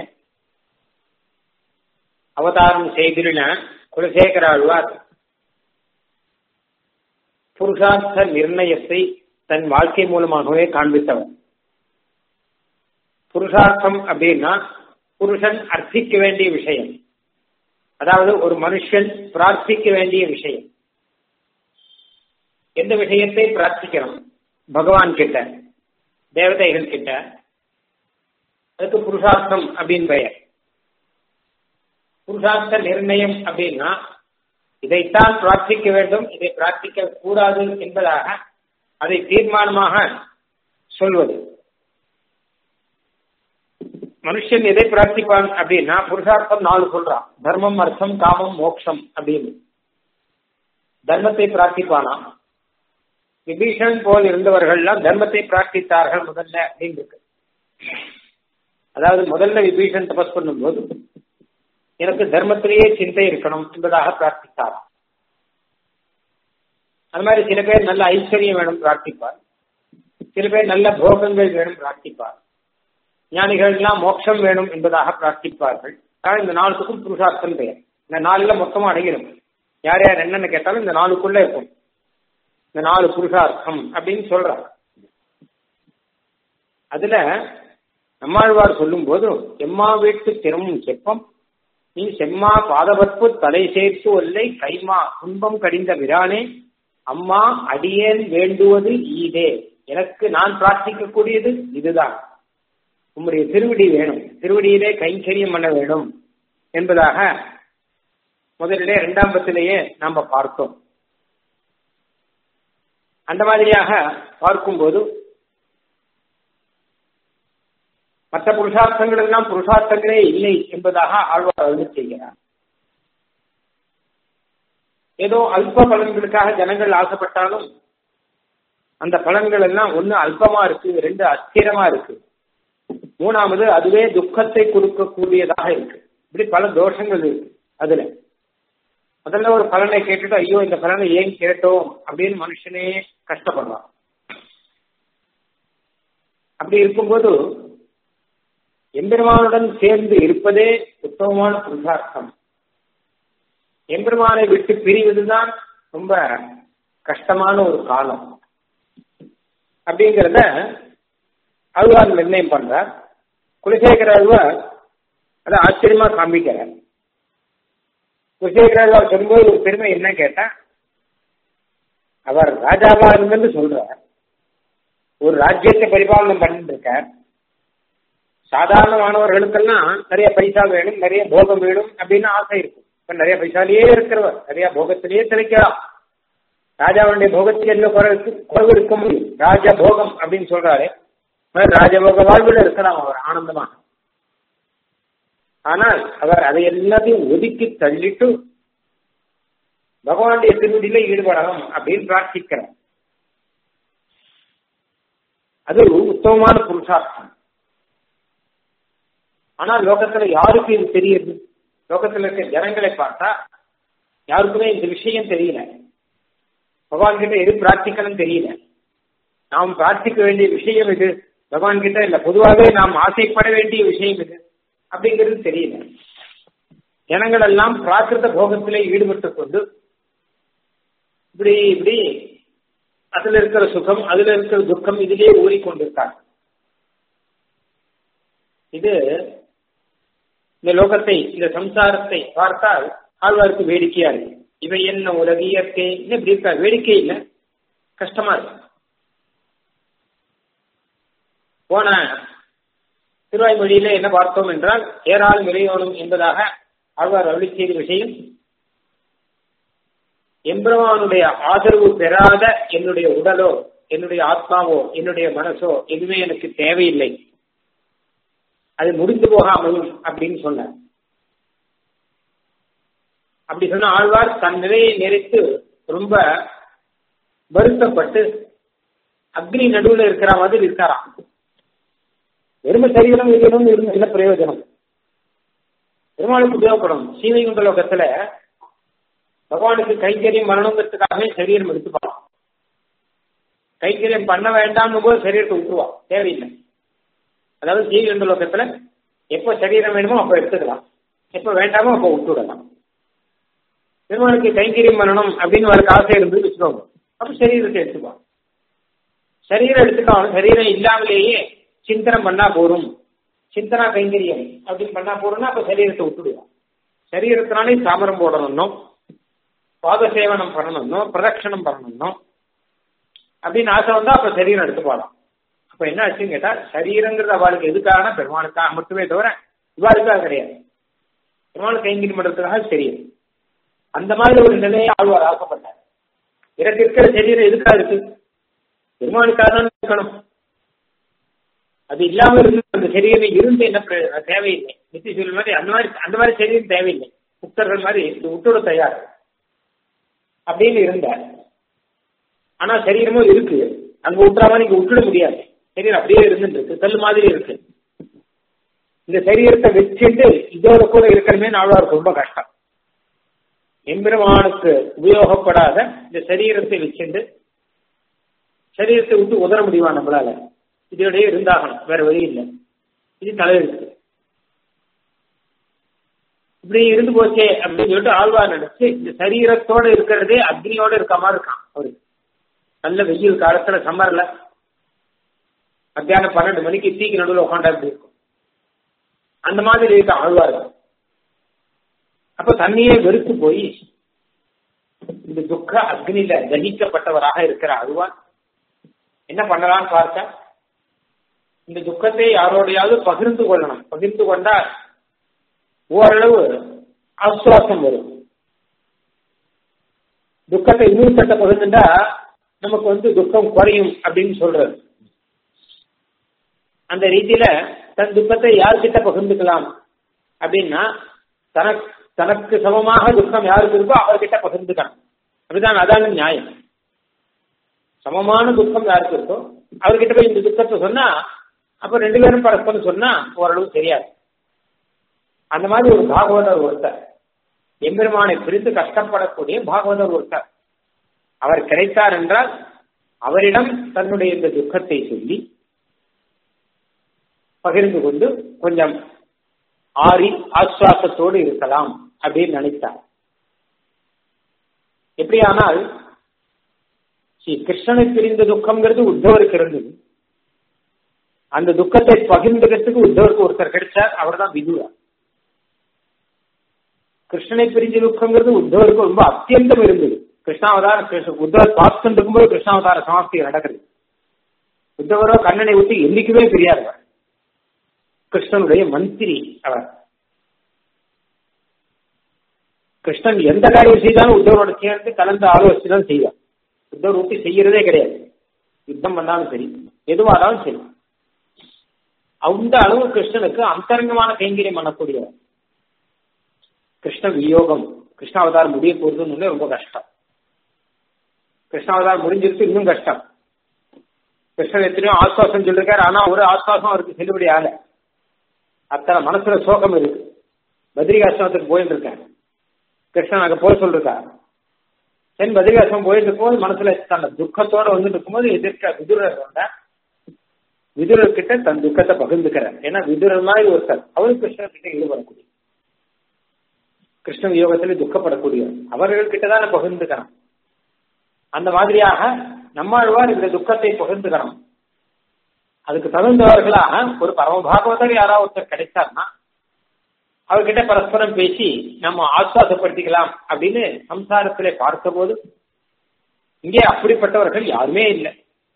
அவதாரம் செய்திருன குலசேகர ஆழ்வார் புருஷார்த்த நிர்ணயத்தை தன் வாழ்க்கை மூலமாகவே காண்பித்தவர் புருஷார்த்தம் அப்படின்னா புருஷன் அர்த்திக்க வேண்டிய விஷயம் அதாவது ஒரு மனுஷன் பிரார்த்திக்க வேண்டிய விஷயம் எந்த விஷயத்தை பிரார்த்திக்கிறோம் பகவான் கிட்ட தேவதைகள் கிட்ட அதுக்கு புருஷார்த்தம் அப்படின்னு பெயர் புருஷார்த்த நிர்ணயம் அப்படின்னா இதைத்தான் பிரார்த்திக்க வேண்டும் இதை பிரார்த்திக்க கூடாது என்பதாக அதை தீர்மானமாக சொல்வது மனுஷன் எதை பிரார்த்திப்பான் அப்படின்னா புருஷார்த்தம் நாலு சொல்றான் தர்மம் அர்த்தம் காமம் மோட்சம் அப்படின்னு தர்மத்தை பிரார்த்திப்பானா விபீஷன் போல் இருந்தவர்கள்லாம் தர்மத்தை பிரார்த்தித்தார்கள் முதல்ல அப்படின்னு இருக்கு அதாவது முதல்ல விபீஷன் தபஸ் பண்ணும்போது எனக்கு தர்மத்திலேயே சிந்தை இருக்கணும் என்பதாக பிரார்த்தித்தாராம் அது மாதிரி சில பேர் நல்ல ஐஸ்வர்யம் வேணும் பிரார்த்திப்பார் சில பேர் நல்ல போகங்கள் வேணும் பிரார்த்திப்பார் ஞானிகள் எல்லாம் மோட்சம் வேணும் என்பதாக பிரார்த்திப்பார்கள் ஆனால் இந்த நாளுக்கும் புருஷார்த்தம் பெயர் இந்த நாளில் மொத்தமா அடங்கிடும் யார் யார் என்னென்ன கேட்டாலும் இந்த நாளுக்குள்ள இருக்கும் இந்த நாலு புருஷார்த்தம் அப்படின்னு சொல்றாங்க அதுல நம்மாழ்வார் சொல்லும் போது எம்மா வீட்டு திறமும் செப்பம் நீ செம்மா பாதவற்பு தலை சேர்த்து ஒல்லை கைமா துன்பம் கடிந்த விரானே அம்மா அடியேன் வேண்டுவது ஈதே எனக்கு நான் பிரார்த்திக்கக்கூடியது இதுதான் உம்முடைய திருவடி வேணும் திருவடியிலே கைங்கரியம் பண்ண வேண்டும் என்பதாக முதலிலே இரண்டாம் பத்திலேயே நாம பார்த்தோம் அந்த மாதிரியாக பார்க்கும்போது மற்ற புருஷார்த்தங்கள் எல்லாம் புருஷார்த்தங்களே இல்லை என்பதாக ஆழ்வார் அருள் செய்கிறார் ஏதோ அல்ப பலன்களுக்காக ஜனங்கள் ஆசைப்பட்டாலும் அந்த பலன்கள் எல்லாம் ஒண்ணு அல்பமா இருக்கு ரெண்டு அஸ்திரமா இருக்கு மூணாவது அதுவே துக்கத்தை கொடுக்கக்கூடியதாக இருக்கு இப்படி பல தோஷங்கள் இருக்கு அதுல முதல்ல ஒரு பலனை கேட்டுட்டு ஐயோ இந்த பலனை ஏன் கேட்டோம் அப்படின்னு மனுஷனே கஷ்டப்படுறான் அப்படி இருக்கும்போது எம்பெருமானுடன் சேர்ந்து இருப்பதே உத்தமமான புருஷார்த்தம் எம்பெருமானை விட்டு பிரிவதுதான் ரொம்ப கஷ்டமான ஒரு காலம் அப்படிங்கிறத அழுவார் நிர்ணயம் பண்றார் குலசேகர அழுவார் அதை ஆச்சரியமா காண்பிக்கிறார் குலசேகர அழுவார் சொல்லும்போது ஒரு பெருமை என்ன கேட்டா அவர் ராஜாவா இருந்து சொல்றார் ஒரு ராஜ்யத்தை பரிபாலனம் பண்ணிட்டு இருக்கார் சாதாரண மாணவர்களுக்கெல்லாம் நிறைய பைசா வேணும் நிறைய போகம் வேணும் அப்படின்னு ஆசை இருக்கும் இப்ப நிறைய பைசாலேயே இருக்கிறவர் நிறைய போகத்திலேயே திளைக்கலாம் ராஜாவுடைய போகத்துக்கு என்ன குறை குறைவு இருக்க முடியும் ராஜ போகம் அப்படின்னு சொல்றாரு ராஜபோக வாழ்வில் இருக்கலாம் அவர் ஆனந்தமா ஆனால் அவர் அதை எல்லாத்தையும் ஒதுக்கி தள்ளிட்டு பகவானுடைய திருவடியில ஈடுபடணும் அப்படின்னு பிரார்த்திக்கிறார் அது ஒரு உத்தமமான புருஷார்த்தம் ஆனா லோகத்துல யாருக்கு இது தெரியுது லோகத்துல இருக்க ஜனங்களை பார்த்தா யாருக்குமே இந்த விஷயம் தெரியல பகவான் கிட்ட எது பிரார்த்திக்கணும் தெரியல நாம் பிரார்த்திக்க வேண்டிய விஷயம் இது பகவான் கிட்ட இல்ல பொதுவாகவே நாம் ஆசைப்பட வேண்டிய விஷயம் இது அப்படிங்கிறது தெரியல ஜனங்கள் எல்லாம் பிராகிருத போகத்திலே ஈடுபட்டு கொண்டு இப்படி இப்படி அதுல இருக்கிற சுகம் அதுல இருக்கிற துக்கம் இதிலேயே ஊறிக்கொண்டிருக்காங்க இது இந்த லோகத்தை இந்த சம்சாரத்தை பார்த்தால் ஆழ்வாருக்கு வேடிக்கையா இருக்கு இவை என்ன உலக இயற்கை இப்படி இருக்கா வேடிக்கை இல்லை கஷ்டமா இருக்கு போன திருவாய்மொழியில என்ன பார்த்தோம் என்றால் ஏறால் விரையோனும் என்பதாக ஆழ்வார் அருளி செய்த விஷயம் எம்பெருமானுடைய ஆதரவு பெறாத என்னுடைய உடலோ என்னுடைய ஆத்மாவோ என்னுடைய மனசோ எதுவுமே எனக்கு தேவையில்லை அது முடிந்து போக அமையும் அப்படின்னு சொன்னார் அப்படி சொன்ன ஆழ்வார் தன் நிலையை நிறைத்து ரொம்ப வருத்தப்பட்டு அக்னி நடுவில் இருக்கிற மாதிரி இருக்காராம் வெறும சரீரம் இருக்கணும்னு இருந்த என்ன பிரயோஜனம் பெருமாளுக்கு உபயோகப்படும் சீவைகுண்ட லோகத்துல பகவானுக்கு கைங்கரியம் வரணுங்கிறதுக்காகவே சரீரம் எடுத்துப்பான் கைங்கரியம் பண்ண வேண்டாம்னு போது சரீரத்தை விட்டுருவான் தேவையில்லை அதாவது சீவைகுண்ட லோகத்துல எப்போ சரீரம் வேணுமோ அப்போ எடுத்துக்கலாம் எப்போ வேண்டாமோ அப்போ விட்டுவிடலாம் பெருமாளுக்கு கைங்கரியம் பண்ணணும் அப்படின்னு ஒரு ஆசை இருந்து வச்சுக்கோங்க அப்போ சரீரத்தை எடுத்துப்பான் சரீரம் எடுத்துக்காம சரீரம் இல்லாமலேயே சிந்தனம் பண்ணா போரும் சிந்தனா கைங்கரியம் அப்படின்னு பண்ணா போறோம்னா அப்ப சரீரத்தை விட்டுடுவோம் சரீரத்தினாலே சாமரம் போடணும்னும் பாத சேவனம் பண்ணணும்னும் பிரதட்சணம் பண்ணணும்னும் அப்படின்னு ஆசை வந்தா அப்ப சரீரம் எடுத்து போகலாம் அப்ப என்ன ஆச்சுன்னு கேட்டா சரீரங்கிறது அவளுக்கு எதுக்காக பெருமாளுக்காக மட்டுமே தவிர இவாளுக்காக கிடையாது பெருமாள் கைங்கரியம் பண்றதுக்காக தெரியும் அந்த மாதிரி ஒரு நிலையை ஆழ்வார் ஆசைப்பட்டார் எனக்கு இருக்கிற சரீரம் எதுக்காக இருக்கு பெருமாளுக்காக தான் இருக்கணும் அது இல்லாம இருந்து அந்த சரீரம் இருந்து என்ன தேவையில்லை நித்தி சொல்ல மாதிரி அந்த மாதிரி அந்த மாதிரி சரீரம் தேவையில்லை புத்தர்கள் மாதிரி இது விட்டுட தயார் அப்படின்னு இருந்தார் ஆனா சரீரமும் இருக்கு அங்க விட்டுறாம நீங்க விட்டுட முடியாது சரீரம் அப்படியே இருந்துட்டு இருக்கு கல் மாதிரி இருக்கு இந்த சரீரத்தை வச்சுட்டு இதோட கூட இருக்கணுமே நாளாருக்கு ரொம்ப கஷ்டம் எம்பெருமானுக்கு உபயோகப்படாத இந்த சரீரத்தை வச்சுட்டு சரீரத்தை விட்டு உதற முடியுமா நம்மளால இதோடய இருந்தாகணும் வேற வழி இல்லை இது தலையெழுத்து இப்படி இருந்து போச்சே அப்படின்னு சொல்லிட்டு ஆழ்வார் நினைச்சு இந்த சரீரத்தோட இருக்கிறதே அக்னியோட இருக்க மாதிரி இருக்கான் அவரு நல்ல வெயில் காலத்துல சம்மர்ல மத்தியானம் பன்னெண்டு மணிக்கு தீக்கு நடுவில் உட்காண்டா இப்படி இருக்கும் அந்த மாதிரி இருக்க ஆழ்வார் அப்ப தண்ணியே வெறுத்து போய் இந்த துக்க அக்னியில தகிக்கப்பட்டவராக இருக்கிற ஆழ்வார் என்ன பண்ணலாம்னு பார்த்தா இந்த துக்கத்தை யாரோடையாவது பகிர்ந்து கொள்ளணும் பகிர்ந்து கொண்டால் ஓரளவு ஆசுவாசம் வரும் துக்கத்தை இன்னொரு சட்ட பகிர்ந்துட்டா நமக்கு வந்து துக்கம் குறையும் அப்படின்னு சொல்றது அந்த ரீதியில தன் துக்கத்தை யார்கிட்ட பகிர்ந்துக்கலாம் அப்படின்னா தனக்கு தனக்கு சமமாக துக்கம் யாருக்கு இருக்கோ அவர்கிட்ட பகிர்ந்துக்கணும் அப்படிதான் அதான நியாயம் சமமான துக்கம் யாருக்கு இருக்கோ அவர்கிட்ட போய் இந்த துக்கத்தை சொன்னா அப்ப ரெண்டு பேரும் பரஸ்பரம் சொன்னா ஓரளவு தெரியாது அந்த மாதிரி ஒரு பாகவதர் ஒருத்தர் எம்பெருமானை பிரித்து கஷ்டப்படக்கூடிய பாகவதர் ஒருத்தர் அவர் கிடைத்தார் என்றால் அவரிடம் தன்னுடைய இந்த துக்கத்தை சொல்லி பகிர்ந்து கொண்டு கொஞ்சம் ஆறி ஆஸ்வாசத்தோடு இருக்கலாம் அப்படின்னு நினைத்தார் எப்படியானால் ஸ்ரீ கிருஷ்ணனை பிரிந்த துக்கம்ங்கிறது உத்தவருக்கு இருந்தது அந்த துக்கத்தை பகிர்ந்துக்கிறதுக்கு உத்தவருக்கு ஒருத்தர் கிடைச்சார் அவர் தான் விதுரா கிருஷ்ணனை பிரிஞ்ச துக்கம்ங்கிறது உத்தவருக்கு ரொம்ப அத்தியந்தம் இருந்தது கிருஷ்ணாவதார உத்தவர் பார்த்துட்டு இருக்கும்போது கிருஷ்ணாவதார சமாப்தி நடக்குது உத்தவரோ கண்ணனை விட்டு என்னைக்குமே பிரியாதவர் கிருஷ்ணனுடைய மந்திரி அவர் கிருஷ்ணன் எந்த காரியம் செய்தாலும் உத்தவரோட சேர்ந்து கலந்து ஆலோசிச்சு தான் செய்வார் உத்தவர் விட்டு செய்யறதே கிடையாது யுத்தம் பண்ணாலும் சரி எதுவானாலும் சரி அந்த அளவு கிருஷ்ணனுக்கு அந்தரங்கமான கைங்கரியம் பண்ணக்கூடியவர் கிருஷ்ண வியோகம் கிருஷ்ணாவதாரம் முடிய போறதுன்னு ரொம்ப கஷ்டம் கிருஷ்ணாவதாரம் முடிஞ்சிருக்கு இன்னும் கஷ்டம் கிருஷ்ணன் எத்தனையோ ஆஸ்வாசம் சொல்லிருக்காரு ஆனா ஒரு ஆஸ்வாசம் அவருக்கு செல்லுபடி ஆகல அத்தனை மனசுல சோகம் இருக்கு பத்ரிகாசிரமத்துக்கு போயிட்டு இருக்காரு கிருஷ்ணன் அங்க போய் சொல்லிருக்காரு தென் பத்ரிகாசிரமம் போயிட்டு இருக்கும்போது மனசுல தன்னை துக்கத்தோட வந்துட்டு இருக்கும்போது எதிர்க்க விதுரர் வந்த விதுரர் கிட்ட தன் துக்கத்தை பகிர்ந்துக்கிறார் ஏன்னா விதுரர் மாதிரி ஒருத்தர் அவரு கிருஷ்ணன் கிட்ட ஈடுபடக்கூடிய கிருஷ்ண வியோகத்துல துக்கப்படக்கூடியவர் அவர்கள் கிட்டதான் பகிர்ந்துக்கணும் அந்த மாதிரியாக நம்மாழ்வார் இந்த துக்கத்தை பகிர்ந்துக்கணும் அதுக்கு தகுந்தவர்களாக ஒரு பரமபாகவதர் யாராவது ஒருத்தர் கிடைச்சார்னா அவர்கிட்ட பரஸ்பரம் பேசி நம்ம ஆஸ்வாசப்படுத்திக்கலாம் அப்படின்னு சம்சாரத்திலே பார்த்தபோது இங்கே அப்படிப்பட்டவர்கள் யாருமே இல்லை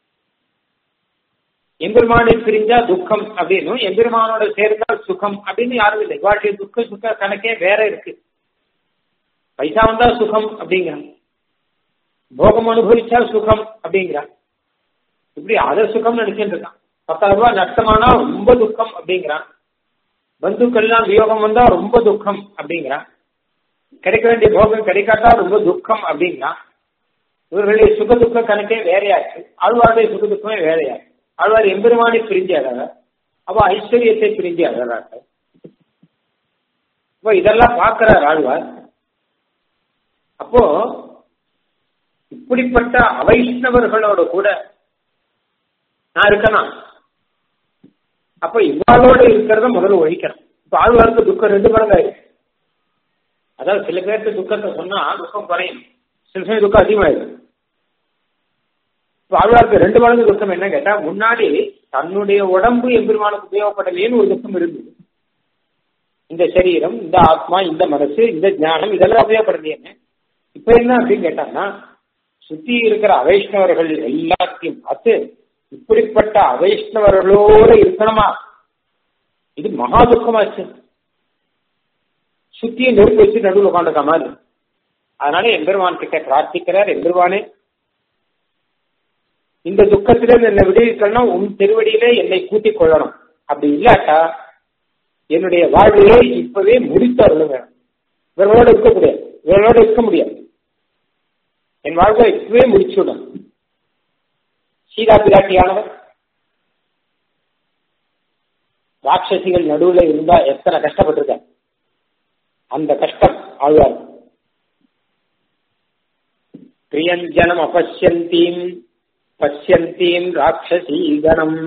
எம்பெருமானை பிரிஞ்சா துக்கம் அப்படின்னும் எம்பெருமானோட சேர்ந்தால் சுகம் அப்படின்னு யாரும் இல்லை இவாட்டிய துக்க சுக்க கணக்கே வேற இருக்கு பைசா வந்தா சுகம் அப்படிங்கிறான் போகம் அனுபவிச்சா சுகம் அப்படிங்கிறான் இப்படி அதை சுகம் நினைச்சுட்டு இருக்கான் பத்தாயிரம் ரூபாய் நஷ்டமானா ரொம்ப துக்கம் அப்படிங்கிறான் பந்துக்கள் எல்லாம் வியோகம் வந்தா ரொம்ப துக்கம் அப்படிங்கிறான் கிடைக்க வேண்டிய போகம் கிடைக்காட்டா ரொம்ப துக்கம் அப்படிங்கிறான் இவர்களுடைய சுக துக்க கணக்கே வேறையாச்சு ஆழ்வாருடைய சுக துக்கமே வேறையாச்சு ஆழ்வார் எம்பெருமானை பிரிஞ்சு அழகார் அவ ஐஸ்வர்யத்தை பிரிஞ்சு அழகார்கள் இப்போ இதெல்லாம் பார்க்கிறார் ஆழ்வார் அப்போ இப்படிப்பட்ட அவைஷ்ணவர்களோட கூட நான் இருக்கணும் அப்ப இவ்வாளோட இருக்கிறத முதல்ல ஒழிக்கணும் இப்ப ஆழ்வாருக்கு துக்கம் ரெண்டு மடங்கு ஆயிடுச்சு அதாவது சில பேருக்கு துக்கத்தை சொன்னா துக்கம் குறையும் சில சமயம் துக்கம் அதிகமாயிடும் இப்ப ஆழ்வாருக்கு ரெண்டு மடங்கு துக்கம் என்ன கேட்டா முன்னாடி தன்னுடைய உடம்பு எம்பெருமானுக்கு உபயோகப்படலேன்னு ஒரு துக்கம் இருந்தது இந்த சரீரம் இந்த ஆத்மா இந்த மனசு இந்த ஞானம் இதெல்லாம் உபயோகப்படலையே இப்ப என்ன அப்படின்னு கேட்டாங்கன்னா சுத்தி இருக்கிற அவைஷ்ணவர்கள் எல்லாத்தையும் பார்த்து இப்படிப்பட்ட அவைஷ்ணவர்களோட இருக்கணுமா இது மகா துக்கமாச்சு சுத்தியை நெருப்பு வச்சு நடுவில் உட்காந்துருக்க மாதிரி அதனால எம்பெருமான் கிட்ட பிரார்த்திக்கிறார் எம்பெருமானே இந்த துக்கத்திலே என்னை விடுவிக்கணும் உன் திருவடியிலே என்னை கூட்டிக் கொள்ளணும் அப்படி இல்லாட்டா என்னுடைய வாழ்வையே இப்பவே முடித்து அருளுங்க இவர்களோட இருக்க முடியாது இவர்களோட இருக்க முடியாது என் வாழ்வை இப்பவே முடிச்சுடும் சீதா பிராட்டியானவர் ராட்சசிகள் நடுவில் இருந்தா எத்தனை கஷ்டப்பட்டிருக்க அந்த கஷ்டம் ஆழ்வார் பிரியஞ்சனம் அபஷ்யந்தீம் பஷ்யந்தீம் ராட்சசீகணம்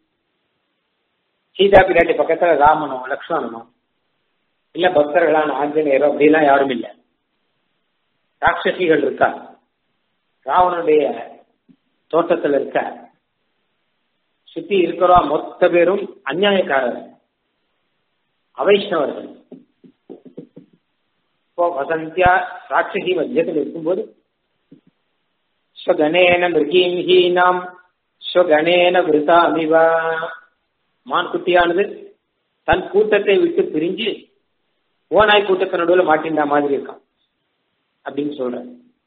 சீதா பிராட்டி பக்கத்துல ராமனோ லக்ஷ்மணனோ இல்ல பக்தர்களான ஆஞ்சநேயரோ அப்படிலாம் யாரும் இல்லை ராட்சசிகள் இருக்கா ராவனுடைய தோட்டத்தில் இருக்க சுத்தி இருக்கிறவா மொத்த பேரும் அந்நியாயக்காரர் அவைஷ்ணவர்கள் இப்போ வசந்தியா ராட்சசி மத்தியத்தில் இருக்கும்போது ஸ்வகணேன மிருகீம் ஹீனாம் ஸ்வகணேன விருதாமிவா மான் குட்டியானது தன் கூட்டத்தை விட்டு பிரிஞ்சு ஓனாய் கூட்டத்தை நடுவில் மாட்டின்ற மாதிரி இருக்கான் அப்படின்னு சொல்ற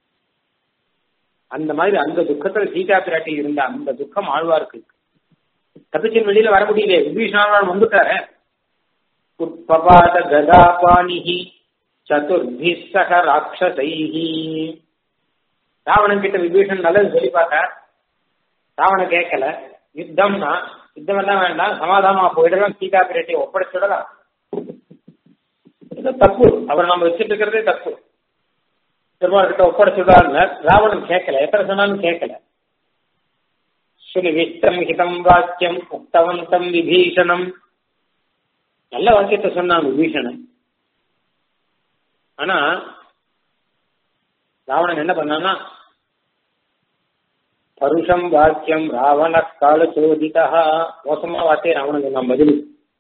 அந்த மாதிரி அந்த துக்கத்துல சீதா பிராட்டி இருந்த அந்த துக்கம் ஆழ்வாருக்கு இருக்கு தப்பிச்சின் வெளியில வர முடியல விபீஷணாழ்வான் வந்துட்டாரு உற்பபாத கதாபாணிஹி சதுர்பி சக ராட்சசைஹி ராவணன் கிட்ட விபீஷன் நல்லது சொல்லி பார்த்தார் ராவணன் கேட்கல யுத்தம்னா யுத்தம் எல்லாம் வேண்டாம் சமாதானமா போயிடலாம் சீதா பிராட்டியை ஒப்படைச்சிடலாம் இது தப்பு அவர் நம்ம வச்சுட்டு இருக்கிறதே தப்பு பெருமாள் கிட்ட ஒப்படைச்சுடாருன்னு ராவணன் கேட்கல எத்தனை சொன்னாலும் கேட்கல சுனிவிஷ்டம் ஹிதம் வாக்கியம் உக்தவந்தம் விபீஷணம் நல்ல வாக்கியத்தை சொன்னான் விபீஷணன் ஆனா ராவணன் என்ன பண்ணான்னா பருஷம் வாக்கியம் ராவண கால சோதிதா மோசமா வார்த்தையை ராவணன் சொன்னான் பதில்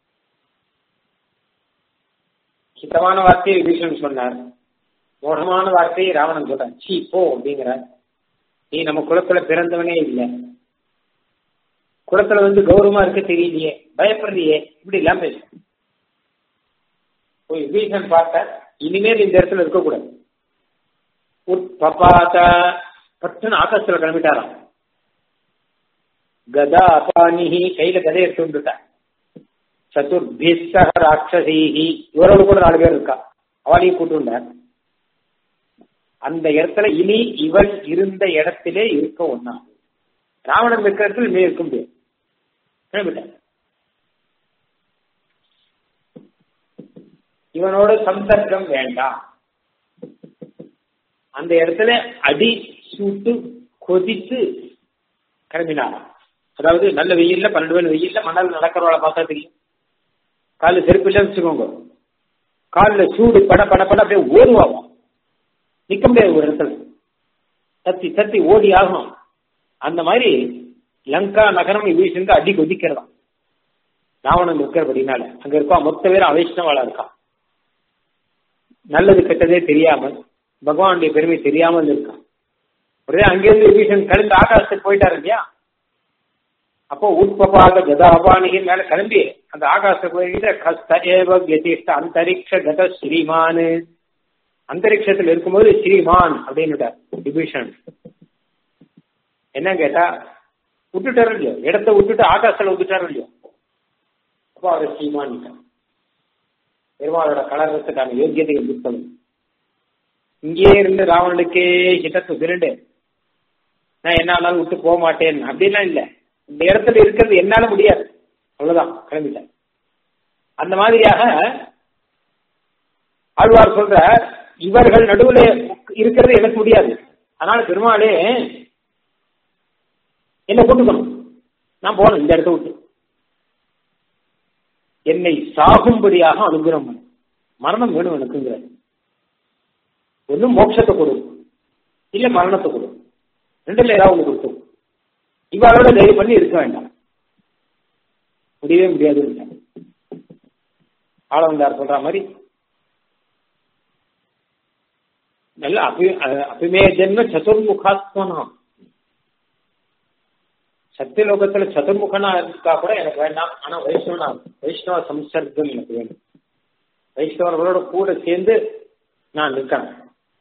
ஹிதமான வார்த்தையை விபீஷணன் சொன்னார் மோசமான வார்த்தையை ராவணன் சொல்றான் சீ போ அப்படிங்கிற நீ நம்ம குலத்துல பிறந்தவனே இல்லை குலத்துல வந்து கௌரவமா இருக்க தெரியலையே பயப்படுறியே இப்படி எல்லாம் பேச விபீஷன் பார்த்த இனிமேல் இந்த இடத்துல இருக்கக்கூடாது உட்பபாத பட்டுன்னு ஆகாசத்துல கிளம்பிட்டாராம் கதா அபானிஹி கையில கதை எடுத்து வந்துட்டார் சதுர்பிஸ்ஸக ராட்சசீஹி இவரோடு கூட நாலு பேர் இருக்கா அவளையும் கூட்டுண்டார் அந்த இடத்துல இனி இவன் இருந்த இடத்திலே இருக்க ஒன்னா ராவணன் இருக்கிற இடத்துல இனிமே இருக்க முடியாது கிளம்பிட்டார் இவனோட சம்பர்க்கம் வேண்டாம் அந்த இடத்துல அடி சூட்டு கொதித்து கிளம்பினாராம் அதாவது நல்ல வெயில்ல பன்னெண்டு மணி வெயில்ல மணல் நடக்கிறவளை பார்த்தா தெரியும் காலில் செருப்பு இல்லைன்னு வச்சுக்கோங்க காலில் சூடு பட பட பட அப்படியே ஓடுவாகும் நிக்க முடியாது ஒரு இடத்துல தத்தி தத்தி ஓடி ஆகணும் அந்த மாதிரி லங்கா நகரம் வீசுங்க அடி கொதிக்கிறதாம் ராவணன் இருக்கிறபடினால அங்க இருக்கா மொத்த பேரும் அவைஷ்ணவாளா இருக்கான் நல்லது கெட்டதே தெரியாமல் பகவானுடைய பெருமை தெரியாமல் இருக்கான் உடனே அங்கிருந்து விபீஷன் கிளம்பி ஆகாசத்துக்கு போயிட்டாரு இல்லையா அப்போ உட்பபாக கதாபானிகின் மேல கிளம்பி அந்த ஆகாசத்துக்கு போயிட்டு கஸ்த ஏவ வியதிஷ்ட அந்தரிக்ஷ கத ஸ்ரீமான் அந்தரிக்ஷத்துல இருக்கும்போது ஸ்ரீமான் அப்படின்னுட்டார் விபீஷன் என்ன கேட்டா விட்டுட்டாரு இல்லையோ இடத்த விட்டுட்டு ஆகாசத்துல விட்டுட்டாரு இல்லையோ அப்போ அவர் ஸ்ரீமான் பெருமாளோட கலரத்துக்கான யோகியதையை கொடுத்தவன் இங்கே இருந்து ராவணனுக்கே ஹிதத்து திருண்டு நான் என்ன ஆனாலும் விட்டு போக மாட்டேன் அப்படின்லாம் இல்லை இந்த இடத்துல இருக்கிறது என்னால முடியாது அவ்வளவுதான் கிளம்பிட்டேன் அந்த மாதிரியாக ஆழ்வார் சொல்ற இவர்கள் நடுவில் இருக்கிறது எனக்கு முடியாது அதனால பெருமாளே என்ன கூட்டுக்கணும் நான் போனேன் இந்த இடத்த விட்டு என்னை சாகும்படியாக அனுகிரகம் பண்ணு மரணம் வேணும் எனக்குங்கிறார் ஒன்னும் மோட்சத்தை கொடு இல்ல மரணத்தை கொடு ரெண்டுல ஏதாவது ஒண்ணு கொடுத்தோம் இவாளோட தயவு பண்ணி இருக்க வேண்டாம் முடியவே முடியாது ஆளவந்தார் சொல்ற மாதிரி நல்ல அபி அபிமே ஜென்ம சதுர்முகாத்மனம் சத்தியலோகத்துல சதுர்முகனா இருக்கா கூட எனக்கு வேண்டாம் ஆனா வைஷ்ணவனா வைஷ்ணவ சம்சர்க்கம் எனக்கு வேணும் வைஷ்ணவர்களோட கூட சேர்ந்து நான் நிற்கணும்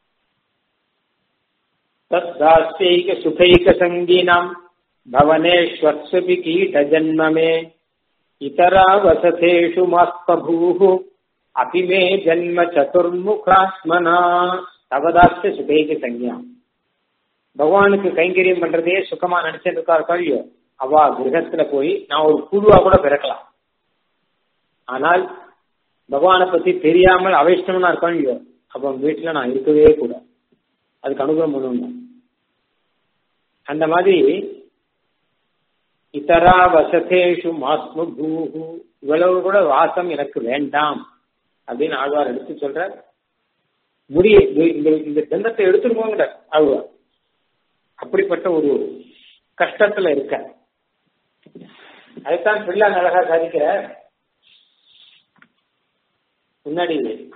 தத்தாஸ்தைக சுகைக சங்கீனாம் பவனேஸ்வர்ஸ்வபி கீட ஜன்மமே இதரா வசதேஷு மாஸ்பூः அபி மே ஜன்ம சதுர்முகாத்மனா தவதாஸ்ய சுகைக சங்கியா பகவானுக்கு கைங்கரியம் பண்றதே சுகமா நினைச்சிட்டு இருக்கா இல்லையோ அவ கிரகத்துல போய் நான் ஒரு குழுவா கூட பிறக்கலாம் ஆனால் பகவானை பத்தி தெரியாமல் அவைஷ்ணவனா இருக்கான் இல்லையோ அப்ப வீட்டுல நான் இருக்கவே கூட அதுக்கு அனுகிரகம் பண்ணணும் அந்த மாதிரி இதரா வசதேஷு மாஸ்ம பூஹு இவ்வளவு கூட வாசம் எனக்கு வேண்டாம் அப்படின்னு ஆழ்வார் எடுத்து சொல்ற முடிய இந்த இந்த தந்தத்தை எடுத்துருவோங்கிற ஆழ்வார் அப்படிப்பட்ட ஒரு கஷ்டத்துல இருக்க அதைத்தான் பிள்ளை அழகா சாதிக்கிற முன்னாடி